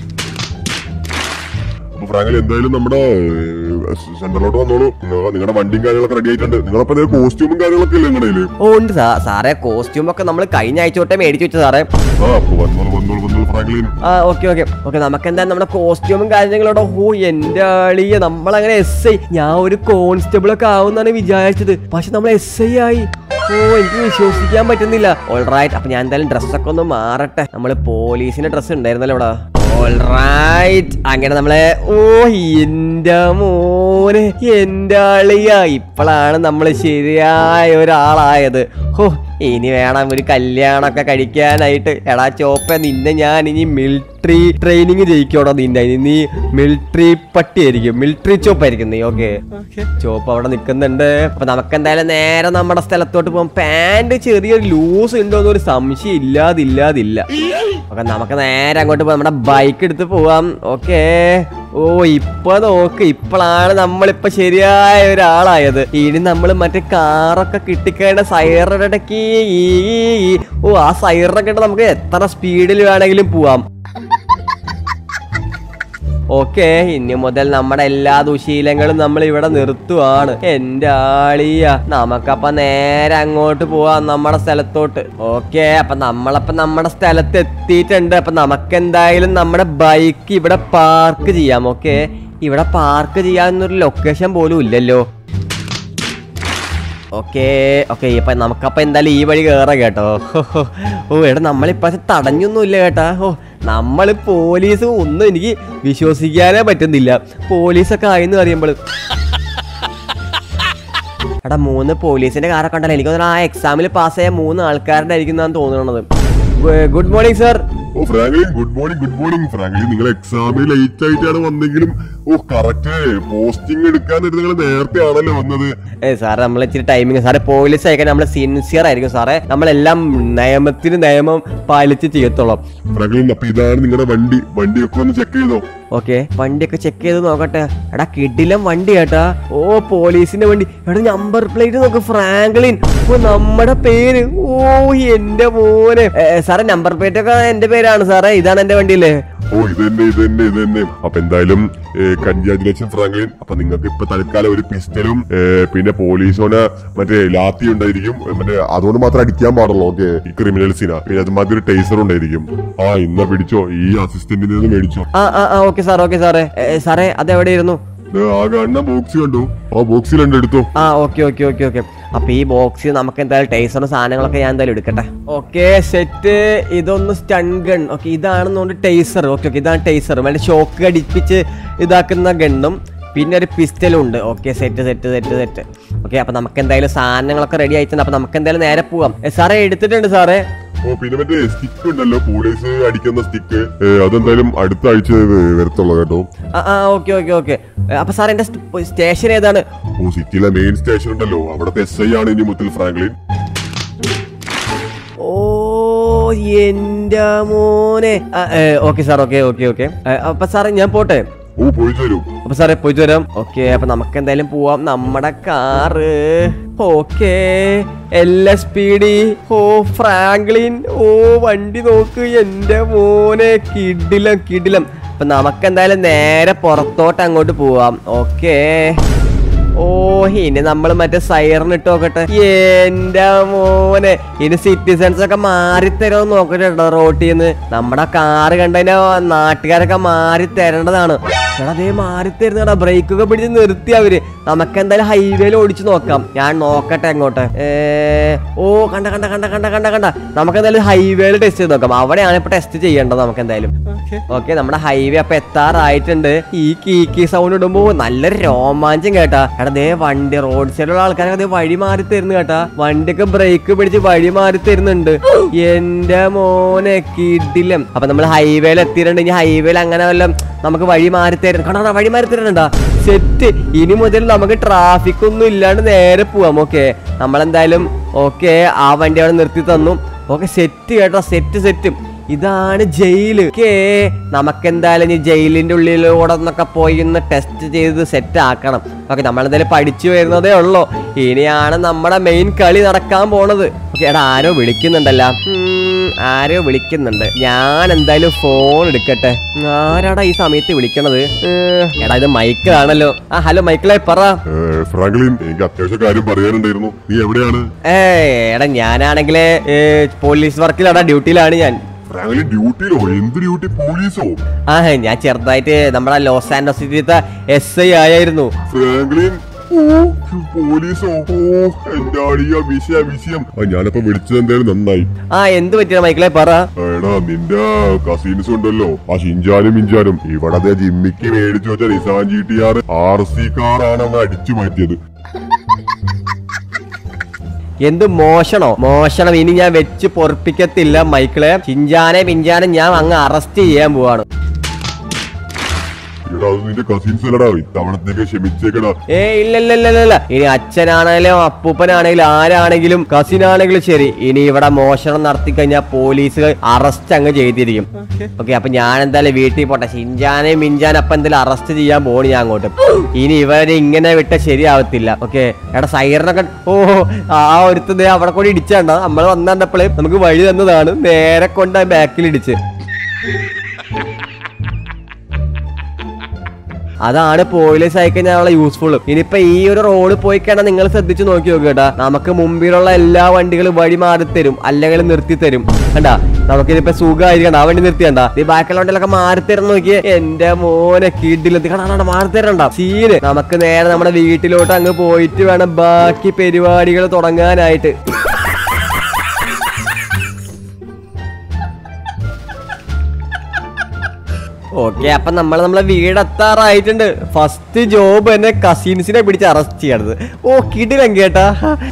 അപ്പൊ ഫ്രാങ്കിൽ എന്തായാലും നമ്മുടെ സെന്ററിലോട്ട് വന്നോളൂ നിങ്ങളുടെ വണ്ടിയും കാര്യങ്ങളൊക്കെ റെഡി ആയിട്ടുണ്ട് നിങ്ങളപ്പോ കോസ്റ്റ്യൂമും കാര്യങ്ങളൊക്കെ ഇല്ലേ നിങ്ങളുടെ കയ്യില്? ഓ ഉണ്ട് സാ സാറേ കോസ്റ്റ്യൂം ഒക്കെ നമ്മൾ കഴിഞ്ഞ ആഴ്ച തൊട്ടേ മേടിച്ചു വെച്ചു സാറേ ആ അപ്പൊ വന്നോളൂ വന്നോളൂ വന്നോളൂ ഫ്രാങ്ക്ലിൻ ആ ഓക്കെ ഓക്കെ ഓക്കെ നമുക്ക് എന്തായാലും നമ്മുടെ കോസ്റ്റ്യൂമും കാര്യങ്ങളോടെ ഓ എന്റെ ആളിയ നമ്മളങ്ങനെ എസ് ഐ ഞാൻ ഒരു കോൺസ്റ്റബിൾ ഒക്കെ ആവുന്നാണ് വിചാരിച്ചത് പക്ഷെ നമ്മൾ എസ് ഐ ആയി ഓ എനിക്ക് വിശ്വസിക്കാൻ പറ്റുന്നില്ല ഓൾറൈറ്റ് അപ്പൊ ഞാൻ എന്തായാലും ഡ്രസ്സൊക്കെ ഒന്ന് മാറട്ടെ നമ്മള് പോലീസിന്റെ ഡ്രസ്സ് ഉണ്ടായിരുന്നല്ലോ ഇവിടെ ഓൾറൈറ്റ് അങ്ങനെ നമ്മളെ ഓ എന്റെ മോനെ എന്റെ ആളിയ ഇപ്പോഴാണ് നമ്മൾ ശരിയായ ഒരാളായത് ഹോ ഇനി വേണം ഒരു കല്യാണമൊക്കെ കഴിക്കാനായിട്ട് എടാ ചോപ്പ നിന്നെ ഞാൻ ഇനി മിലിറ്ററി ട്രെയിനിങ് ചെയ്യിക്കോടോ നിന്നെ ഇനി നീ മിലിറ്ററി പട്ടിയായിരിക്കും മിലിറ്ററി ചോപ്പായിരിക്കും നീ ഓക്കെ ചോപ്പ് അവിടെ നിൽക്കുന്നുണ്ട് അപ്പൊ നമുക്ക് എന്തായാലും നേരെ നമ്മുടെ സ്ഥലത്തോട്ട് പോകാം പാന്റ് ചെറിയൊരു ലൂസ് ഉണ്ടോ എന്നൊരു സംശയം ഇല്ലാതില്ലാതില്ല ഓക്കെ നമുക്ക് നേരെ അങ്ങോട്ട് പോകാം നമ്മുടെ ബൈക്ക് എടുത്ത് പോവാം ഓക്കെ ഓ ഇപ്പൊ നോക്ക് ഇപ്പോഴാണ് നമ്മളിപ്പോ ശരിയായ ഒരാളായത് ഇനി നമ്മൾ മറ്റേ കാറൊക്കെ കിട്ടിക്കഴിഞ്ഞ സൈറടക്കി ഓ ആ സൈറൊക്കെ ഇട്ട് നമുക്ക് എത്ര സ്പീഡിൽ വേണമെങ്കിലും പോവാം ഓക്കെ ഇനി മുതൽ നമ്മുടെ എല്ലാ ദുശീലങ്ങളും നമ്മൾ ഇവിടെ നിർത്തുവാണ് എന്റെ ആളിയ നമുക്കപ്പൊ നേരെ അങ്ങോട്ട് പോവാം നമ്മുടെ സ്ഥലത്തോട്ട് ഓക്കെ അപ്പൊ നമ്മളപ്പോ നമ്മുടെ സ്ഥലത്ത് എത്തിയിട്ടുണ്ട് അപ്പൊ നമുക്ക് എന്തായാലും നമ്മുടെ ബൈക്ക് ഇവിടെ പാർക്ക് ചെയ്യാം ഓക്കെ ഇവിടെ പാർക്ക് ചെയ്യാവുന്നൊരു ലൊക്കേഷൻ പോലും ഇല്ലല്ലോ ഓക്കെ ഓക്കെ ഇപ്പൊ നമുക്കപ്പൊ എന്തായാലും ഈ വഴി കയറാം കേട്ടോ ഓ എടാ നമ്മളിപ്രാവശ്യം തടഞ്ഞൊന്നും ഇല്ല കേട്ടാ ഓ നമ്മൾ പോലീസ് ഒന്നും എനിക്ക് വിശ്വസിക്കാനേ പറ്റുന്നില്ല പോലീസൊക്കെ ആയെന്ന് പറയുമ്പോൾ എടാ മൂന്ന് പോലീസിന്റെ കാറൊക്കെ ഉണ്ടല്ലോ എനിക്ക് തോന്നുന്നു ആ എക്സാമിൽ പാസ്സായ മൂന്ന് ആൾക്കാരുടെ ആയിരിക്കും എന്നാണ് തോന്നുന്നത് ഗുഡ് മോർണിംഗ് സർ ഓ Franklin good morning good morning Franklin നിങ്ങൾ എക്സാമിൽ ലേറ്റ് ആയിട്ടാണ് വന്നെങ്കിലും ഓ കറക്റ്റ് പോസ്റ്റിംഗ് എടുക്കാൻ നിങ്ങൾ നേരത്തെ ആണല്ലോ വന്നത് ഏ സാറേ നമ്മൾ ഇച്ചിരി ടൈമിങ് സാറേ പോലീസ് അയക്കാൻ നമ്മൾ സിൻസിയർ ആയിരിക്കും സാറേ നമ്മളെല്ലാം നിയമത്തിന് നിയമം പാലിച്ച് ചെയ്യത്തുള്ളൂ ഫ്രാങ്ക്ലിൻ അപ്പൊ ഇതാണ് നിങ്ങളുടെ വണ്ടി വണ്ടിയൊക്കെ ഒന്ന് ചെക്ക് ചെയ്തോ ഓക്കെ വണ്ടിയൊക്കെ ചെക്ക് ചെയ്ത് നോക്കട്ടെ എടാ കിടിലം വണ്ടി കേട്ടാ ഓ പോലീസിന്റെ വണ്ടി എടാ നമ്പർ പ്ലേറ്റ് നോക്ക് ഫ്രാങ്ക്ലിൻ ഓ നമ്മുടെ പേര് ഓ എന്റെ മോനെ ഏ, സാറേ നമ്പർ പ്ലേറ്റ് ഒക്കെ എന്റെ പേരാണ് സാറേ ഇതാണ് എന്റെ വണ്ടിയില്ലേ ഓ ഇത് തന്നെ ഇത് തന്നെ ഇത് തന്നെ അപ്പൊ എന്തായാലും കൺഗ്രാജുലേഷൻ ഫ്രാങ്ക്ലിൻ അപ്പൊ നിങ്ങൾക്ക് ഇപ്പൊ തൽക്കാലം ഒരു പിസ്റ്റലും പിന്നെ പോലീസോനെ മറ്റേ ലാത്തി ഉണ്ടായിരിക്കും ഏ, മറ്റേ അതുകൊണ്ട് മാത്രം അടിക്കാൻ പാടുള്ളൂ ഓക്കെ ഈ ക്രിമിനൽസിനാ പിന്നെ അതുമാതിരി ഒരു ടൈസർ ഉണ്ടായിരിക്കും ആ ഇന്ന പിടിച്ചോ ഈ അസിസ്റ്റന്റിൽ നിന്ന് മേടിച്ചോ ആ ആ ആ ഓക്കെ സാർ ഓക്കെ സാറേ ഏ, സാറേ അത് എവിടെയായിരുന്നു ദേ, ആ കാണുന്ന ബോക്സ് കണ്ടു ആ ബോക്സിലുണ്ട് എടുത്തോ ആ ഓക്കെ ഓക്കെ ഓക്കെ ഓക്കെ അപ്പൊ ഈ ബോക്സിൽ നമുക്ക് എന്തായാലും ടേസറും സാധനങ്ങളൊക്കെ ഞാൻ എന്തായാലും എടുക്കട്ടെ ഓക്കെ സെറ്റ് ഇതൊന്ന് സ്റ്റൺ ഗൺ ഓക്കെ ഇതാണെന്നുകൊണ്ട് ടേസർ ഓക്കെ ഓക്കെ ഇതാണ് ടേസർ വേണ്ട ഷോക്ക് അടിപ്പിച്ച് ഇതാക്കുന്ന ഗണ്ണും പിന്നെ ഒരു പിസ്റ്റലും ഉണ്ട് okay set set set set okay അപ്പൊ നമുക്ക് എന്തായാലും സാധനങ്ങളൊക്കെ റെഡി ആയിട്ടുണ്ട് അപ്പൊ നമുക്ക് എന്തായാലും നേരെ പോവാം ഏ, സാറേ എടുത്തിട്ടുണ്ട് സാറേ ഓ പിന്നെ മറ്റേ സ്റ്റിക്ക് ഉണ്ടല്ലോ പോലീസ് അടിക്കുന്ന സ്റ്റിക്ക് അതെന്തായാലും അടുത്ത ആഴ്ച വരത്തുള്ളൂ കേട്ടോ ആ ആ ഓക്കെ ഓക്കെ ഓക്കെ അപ്പൊ സാർ എന്റെ സ്റ്റേഷൻ ഏതാണ് ഓ സിറ്റിയിലെ മെയിൻ സ്റ്റേഷൻ ഉണ്ടല്ലോ അവിടത്തെ എസ് ഐ ആണ് ഇനി മുത്തൽ ഫ്രാങ്ക്ലിൻ ഓ എന്റെ മോനെ okay sir okay okay okay അപ്പൊ സാറേ ഞാൻ പോട്ടെ ഓ പോയിട്ട് വരും അപ്പൊ സാറേ പോയിട്ട് വരാം ഓക്കെ അപ്പൊ നമുക്ക് എന്തായാലും പോവാം നമ്മുടെ കാറ് ഓക്കെ എല്ലാ സ്പീഡി ഓ ഫ്രാങ്ക്ലിൻ ഓ വണ്ടി നോക്ക് എന്റെ മോനെ കിടിലം കിടിലം അപ്പൊ നമുക്ക് എന്തായാലും നേരെ പുറത്തോട്ട് അങ്ങോട്ട് പോവാം ഓക്കേ ഓ ഇനി നമ്മൾ മറ്റേ സൈറൺ ഇട്ട് നോക്കട്ടെ എന്റെ മോനെ ഇനി സിറ്റിസൺസ് ഒക്കെ മാറി തരുമോ നോക്കട്ടെ കേട്ടോ റോട്ടിൽ നിന്ന് നമ്മുടെ കാറ് കണ്ടതിന്റെ നാട്ടുകാരൊക്കെ മാറി തരേണ്ടതാണ് എടാ അതേ മാറി തരുന്നടാ ബ്രേക്ക് ഒക്കെ പിടിച്ച് നിർത്തി അവര് നമുക്ക് എന്തായാലും ഹൈവേയിൽ ഓടിച്ചു നോക്കാം ഞാൻ നോക്കട്ടെ അങ്ങോട്ട് ഏ, ഓ കണ്ട കണ്ട കണ്ട കണ്ട കണ്ട കണ്ട നമുക്ക് എന്തായാലും ഹൈവേയിൽ ടെസ്റ്റ് ചെയ്ത് നോക്കാം അവിടെയാണ് ഇപ്പൊ ടെസ്റ്റ് ചെയ്യേണ്ടത് നമുക്ക് എന്തായാലും ഓക്കെ നമ്മുടെ ഹൈവേ അപ്പൊ എത്താറായിട്ടുണ്ട് ഈ കീക്കി സൗണ്ട് ഇടുമ്പോ നല്ലൊരു രോമാഞ്ചം കേട്ടാ എടാ ദേ വണ്ടി റോഡ് സൈഡിലുള്ള ആൾക്കാരൊക്കെ ദേ വഴി മാറി തരുന്നു കേട്ടാ വണ്ടിയൊക്കെ ബ്രേക്ക് പിടിച്ച് വഴി മാറി തരുന്നുണ്ട് എന്റെ മോനെ കിടിലം അപ്പൊ നമ്മൾ ഹൈവേയിൽ എത്തിയിട്ടുണ്ട് ഇനി ഹൈവേയിൽ അങ്ങനെ വല്ലതും നമുക്ക് വഴി മാറി തരുന്നു കണ്ടാ വഴി മാറി തരുന്നുണ്ടാ സെറ്റ് ഇനി മുതൽ നമുക്ക് ട്രാഫിക് ഒന്നും ഇല്ലാണ്ട് നേരെ പോവാം ഓക്കെ നമ്മളെന്തായാലും ഓക്കെ ആ വണ്ടി അവിടെ നിർത്തി തന്നു ഓക്കെ സെറ്റ് കേട്ടോ സെറ്റ് സെറ്റ് ഇതാണ് ജയില് ഓക്കേ നമുക്കെന്തായാലും ഇനി ജയിലിന്റെ ഉള്ളിലൂടെ നിന്നൊക്കെ പോയി ഒന്ന് ടെസ്റ്റ് ചെയ്ത് സെറ്റ് ആക്കണം ഓക്കെ നമ്മളെന്തായാലും പഠിച്ചു വരുന്നതേ ഉള്ളൂ ഇനിയാണ് നമ്മുടെ മെയിൻ കളി നടക്കാൻ പോണത് ഓക്കെ എടാ ആരോ വിളിക്കുന്നുണ്ടല്ലോ ഉം, ആരോ വിളിക്കുന്നുണ്ട് ഞാൻ എന്തായാലും ഫോൺ എടുക്കട്ടെ ആരാടാ ഈ സമയത്ത് വിളിക്കണത് ഏഹ്, എടാ ഇത് മൈക്കിളാണല്ലോ ആ ഹലോ മൈക്കിളെ പറ ഏ, ഫ്രാങ്ക്ലിൻ എനിക്ക് അത്യാവശ്യം കാര്യം പറയാനുണ്ടായിരുന്നു നീ എവിടെയാണ് ഏ എടാ ഞാനാണെങ്കില് പോലീസ് വർക്കിലാടാ ഡ്യൂട്ടിയിലാണ് ഞാൻ ഫ്രാങ്ക്ലിൻ ഡ്യൂട്ടിയിലോ എന്ത് ഡ്യൂട്ടി പോലീസോ ആ ഞാൻ ചെറുതായിട്ട് നമ്മുടെ ലോസ് ആൻഡോസിറ്റിത്തെ എസ് ഐ ആയിരുന്നു ഫ്രാങ്ക്ലിൻ ഓ പോലീസോ ഓ എന്റെ അടിയ വിഷയ വിഷയം ആ, ഞാനപ്പോ വിളിച്ചത് എന്തായാലും നന്നായി ആ എന്ത് പറ്റിയ മൈക്കിളെ പറ എടാ നിന്റെ കസീൻസ് ഉണ്ടല്ലോ ആ ഷിഞ്ചാനും മിഞ്ചാനും ഇവിടെ അതേ ജിമ്മിക്ക് മേടിച്ചു വെച്ച Nissan G T R R C കാറാണ് അങ്ങ് അടിച്ചു മാറ്റിയത് എന്ത് മോഷണോ മോഷണം ഇനി ഞാൻ വെച്ച് പൊറപ്പിക്കത്തില്ല മൈക്കിളെ ചിഞ്ചാനെ പിഞ്ചാനെ ഞാൻ അങ്ങ് അറസ്റ്റ് ചെയ്യാൻ പോവാണ് എടാ അത് നിന്റെ കസീൻസ് അല്ലടാ ഇത്തവണത്തേക്ക് ക്ഷമിച്ചേക്കടാ ഏ ഇല്ല ഇല്ല ഇല്ല ഇല്ല, ഇല്ല ഇനി അച്ഛനാണേലും അപ്പൂപ്പനാണെങ്കിലും ആരാണെങ്കിലും കസിൻ ആണെങ്കിലും ശരി ഇനി ഇവിടെ മോഷണം നടത്തി കഴിഞ്ഞാൽ പോലീസ് അറസ്റ്റ് അങ്ങ് ചെയ്തിരിക്കും ഓക്കെ അപ്പൊ ഞാൻ എന്തായാലും വീട്ടിൽ പോട്ടെ ഷിഞ്ചാനെ മിഞ്ചാനെ അപ്പൊ എന്തായാലും അറസ്റ്റ് ചെയ്യാൻ പോണി ഞാൻ അങ്ങോട്ട് ഇനി ഇവരെ ഇങ്ങനെ വിട്ട ശരിയാവത്തില്ല ഓക്കെ എടാ സൈറനൊക്കെ ഓ ആ ഒരുത്തത് അവിടെ കൂടി ഇടിച്ചാണ്ട നമ്മൾ വന്നപ്പോഴേ നമുക്ക് വഴി തന്നതാണ് നേരെ കൊണ്ട് ബാക്കിൽ ഇടിച്ച് അതാണ് പോലീസ് അയക്കഴിഞ്ഞാൽ യൂസ്ഫുൾ ഇനിയിപ്പോ ഈ ഒരു റോഡ് പോയി കഴിഞ്ഞാൽ നിങ്ങൾ ശ്രദ്ധിച്ചു നോക്കി നോക്കുക കേട്ടാ നമുക്ക് മുമ്പിലുള്ള എല്ലാ വണ്ടികളും വഴി മാറി തരും അല്ലെങ്കിൽ നിർത്തി തരും കണ്ടാ നമുക്കിനിപ്പോ സുഖമായിരിക്കണ്ട ആ വണ്ടി നിർത്തിയണ്ട ഈ ബാക്കിയുള്ള വണ്ടികളൊക്കെ മാറി തരുന്ന നോക്കിയേ എന്റെ മോനെ കിഡിലെത്തി കാണാ മാറി തരണ്ട സീന് നമുക്ക് നേരെ നമ്മുടെ വീട്ടിലോട്ട് അങ്ങ് പോയിട്ട് വേണം ബാക്കി പരിപാടികൾ തുടങ്ങാനായിട്ട് ഓക്കെ അപ്പൊ നമ്മൾ നമ്മളെ വീടെത്താറായിട്ടുണ്ട് ഫസ്റ്റ് ജോബ് എന്നെ കസിൻസിനെ പിടിച്ച് അറസ്റ്റ് ചെയ്യണത് ഓ കിടിലം കേട്ടാ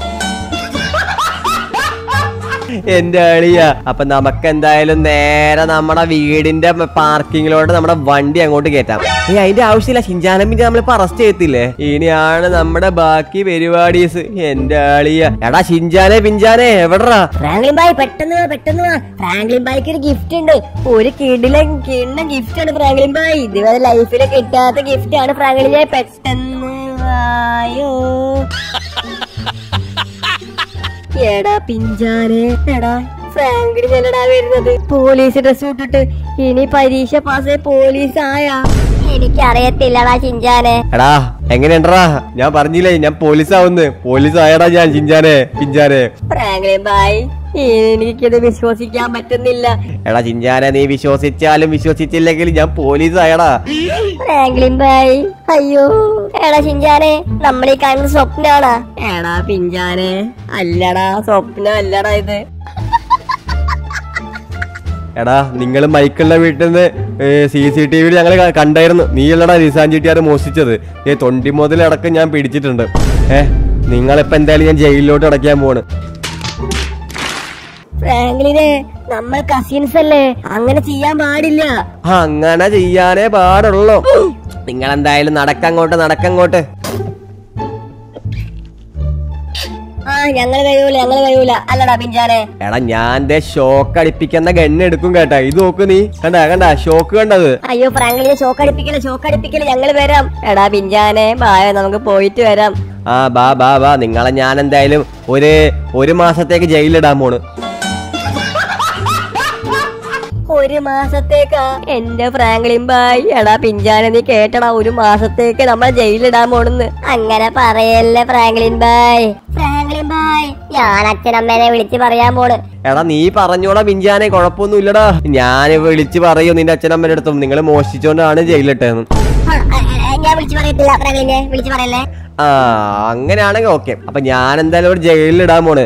എന്റെ അളിയ അപ്പൊ നമുക്ക് എന്തായാലും നേരെ നമ്മുടെ വീടിന്റെ പാർക്കിങ്ങിലോട്ട് നമ്മുടെ വണ്ടി അങ്ങോട്ട് കയറ്റാം ഏ അതിന്റെ ആവശ്യമില്ല ഷിഞ്ചാനമ്മിന്റെ നമ്മളിപ്പോ അറസ്റ്റ് ചെയ്യത്തില്ലേ ഇനിയാണ് നമ്മുടെ ബാക്കി പരിപാടീസ് എന്റെ അളിയ എടാ ഷിഞ്ചാനെ പിഞ്ചാനെ എവിടെടാ ഫ്രാങ്ക്ലിൻ ബായ് പെട്ടെന്ന് വാ പെട്ടെന്ന് വാ ഫ്രാങ്ക്ലിൻ ബായ്ക്ക് ഒരു ഗിഫ്റ്റ് ഉണ്ട് ഒരു കിടില കിണ്ണ ഗിഫ്റ്റ് ആണ് ഫ്രാങ്ക്ലിൻ ബായ് ഇതുവരെ ലൈഫിൽ കിട്ടാത്ത ഗിഫ്റ്റ് ആണ് ഫ്രാങ്ക്ലിൻ ബായ് പെട്ടെന്ന് വായോ എടാ പിഞ്ചാനെ എടാ ഫ്രാങ്കിന് ചെല്ലടാ വരുന്നത് പോലീസ് ഡ്രസ് ഇട്ടിട്ട് ഇനി പരീക്ഷ പാസ്സായി പോലീസ് ആയാ എനിക്കറിയത്തില്ലടാ ചിഞ്ചാനെ എടാ എങ്ങനെയുണ്ടടാ ഞാൻ പറഞ്ഞില്ലേ ഞാൻ പോലീസ് ആവുന്ന് പോലീസ് ആയടാ ഞാൻ ചിഞ്ചാനെ പിഞ്ചാനെ ഫ്രാങ്ക്ലിൻ ബായ് എനിക്കിത് വിശ്വസിക്കാൻ പറ്റുന്നില്ല എടാ ചിഞ്ചാനെ നീ വിശ്വസിച്ചാലും വിശ്വസിച്ചില്ലെങ്കിൽ ഞാൻ പോലീസ് ആയടാ ഫ്രാങ്ക്ലിൻ ബായ് അയ്യോ എടാ ചിഞ്ചാനെ നമ്മൾ ഈ കാണുന്ന സ്വപ്നാണ് എടാ പിഞ്ചാനെ അല്ലടാ സ്വപ്നം അല്ലടാ ഇത് എടാ നിങ്ങൾ മൈക്കിളിന്റെ വീട്ടിൽ നിന്ന് സി സി ടി വിയിൽ ഞങ്ങൾ കണ്ടായിരുന്നു നീ അല്ലടാ നിസാൻ ചിട്ടിയാറ് മോഷ്ടിച്ചത് ഏ തൊണ്ടി മുതലടക്കം ഞാൻ പിടിച്ചിട്ടുണ്ട് ഏ നിങ്ങളിപ്പോ എന്തായാലും ഞാൻ ജയിലിലോട്ട് അടയ്ക്കാൻ പോണ് ഫ്രാങ്ക്ലിനെ നമ്മൾ കസിൻസ് അല്ലേ അങ്ങനെ ചെയ്യാൻ പാടില്ല അങ്ങനെ ചെയ്യാനേ പാടുള്ളൂ നിങ്ങൾ എന്തായാലും നടക്കങ്ങോട്ട് നടക്കങ്ങോട്ട് ആ ഞങ്ങൾ കഴിയൂല ഞങ്ങൾ കഴിയൂല അല്ലടാ പിഞ്ചാനെ എടാ ഞാൻ ദേ ഷോക്ക് അടിപ്പിക്കുന്ന ഗണ്ണ് എടുക്കും കേട്ടാ ഇത് നോക്ക് നീ കണ്ടാ കണ്ടാ ഷോക്ക് കണ്ടത് അയ്യോ ഫ്രാങ്ക്ലിനെ ഷോക്ക് അടിപ്പിക്കല് ഷോക്ക് അടിപ്പിക്കല് ഞങ്ങൾ വരാം എടാ പിഞ്ചാനെ ബായോ നമുക്ക് പോയിട്ട് വരാം ആ ബാ ബാ ബാ നിങ്ങളെ ഞാൻ എന്തായാലും ഒരു ഒരു മാസത്തേക്ക് ജയിലിടാൻ പോണ് ഒരു മാസത്തേക്കാ എന്റെ ഫ്രാങ്ക്ലിൻ ബായ് എടാ പിഞ്ചാനെ നീ കേട്ടടാ ഒരു മാസത്തേക്ക് നമ്മൾ ജയിലിടാൻ പോണെന്ന് അങ്ങനെ പറയല്ലേ ഫ്രാങ്ക്ലിൻ ബായ് ഫ്രാങ്ക്ലിൻ ബായ് ഞാൻ അച്ഛനമ്മേനെ വിളിച്ച് പറയാൻ പോണ് എടാ നീ പറഞ്ഞോടാ പിഞ്ചാനെ കുഴപ്പമൊന്നും ഇല്ലടാ ഞാൻ വിളിച്ച് പറയൂ നിന്റെ അച്ഛനമ്മയുടെ അടുത്തും നിങ്ങൾ മോഷ്ടിച്ചോണ്ടാണ് ജയിലിട്ടതെന്ന് ആ, ആ, ആ, ഞാൻ വിളിച്ച് പറയത്തില്ല ഫ്രാങ്ക്ലിനെ വിളിച്ച് പറയല്ലേ ആ അങ്ങനെയാണെങ്കിൽ ഓക്കെ അപ്പൊ ഞാൻ എന്തായാലും ഒരു ജയിലിലിടാൻ പോണ്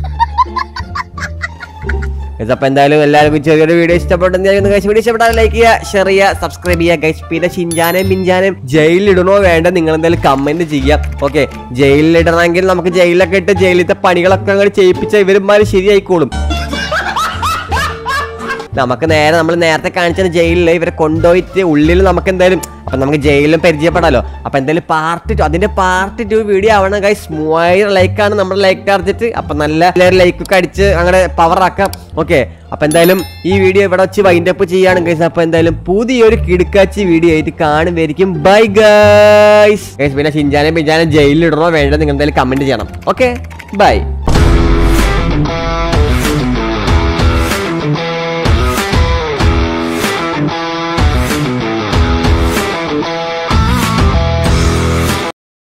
Guys, അപ്പൊ എന്തായാലും എല്ലാവർക്കും ചെറിയൊരു വീഡിയോ ഇഷ്ടപ്പെട്ടെന്ന് ഗൈസ് വീഡിയോ ഇഷ്ടപ്പെട്ടാൽ ലൈക്ക് ചെയ്യുക ഷെയർ ചെയ്യുക സബ്സ്ക്രൈബ് ചെയ്യുക ഗൈസ് പിന്നെ ഷിഞ്ചാനും മിഞ്ചാനും ജയിലിലിടണോ വേണ്ട നിങ്ങൾ എന്തായാലും കമന്റ് ചെയ്യാം ഓക്കെ ജയിലിലിടണമെങ്കിൽ നമുക്ക് ജയിലിലൊക്കെ ഇട്ട് ജയിലിലത്തെ പണികളൊക്കെ അങ്ങോട്ട് ചെയ്യിപ്പിച്ച ഇവരുമാര് ശരിയായിക്കോളും നമുക്ക് നേരെ നമ്മൾ നേരത്തെ കാണിച്ച ജയിലിൽ ഇവരെ കൊണ്ടുപോയിട്ട് ഉള്ളിൽ നമുക്ക് എന്തായാലും അപ്പൊ നമുക്ക് ജയിലിലും പരിചയപ്പെടാലോ അപ്പൊ എന്തായാലും പാർട്ട് ടു അതിന്റെ പാർട്ട് ടു വീഡിയോ ആവണം ഗൈസ് മൂവായിരം ലൈക്കാണ് നമ്മുടെ ലൈക്ക് ടാർജറ്റ് അപ്പൊ നല്ല എല്ലാവരും ലൈക്കൊക്കെ അടിച്ച് അങ്ങനെ പവർ ആക്കാം ഓക്കെ അപ്പൊ എന്തായാലും ഈ വീഡിയോ ഇവിടെ വെച്ച് വൈൻഡ് അപ്പ് ചെയ്യാണ് ഗൈസ് അപ്പൊ എന്തായാലും പുതിയൊരു കിടുക്കാച്ചി വീഡിയോ ആയിട്ട് കാണുമായിരിക്കും ബൈ ഗൈസ് ഗൈസ് പിന്നെ ഷിഞ്ചാനെ പിഞ്ചാനെ ജയിലിൽ ഇടണോ വേണ്ടോ നിങ്ങൾ എന്തായാലും കമന്റ് ചെയ്യണം ഓക്കെ ബൈ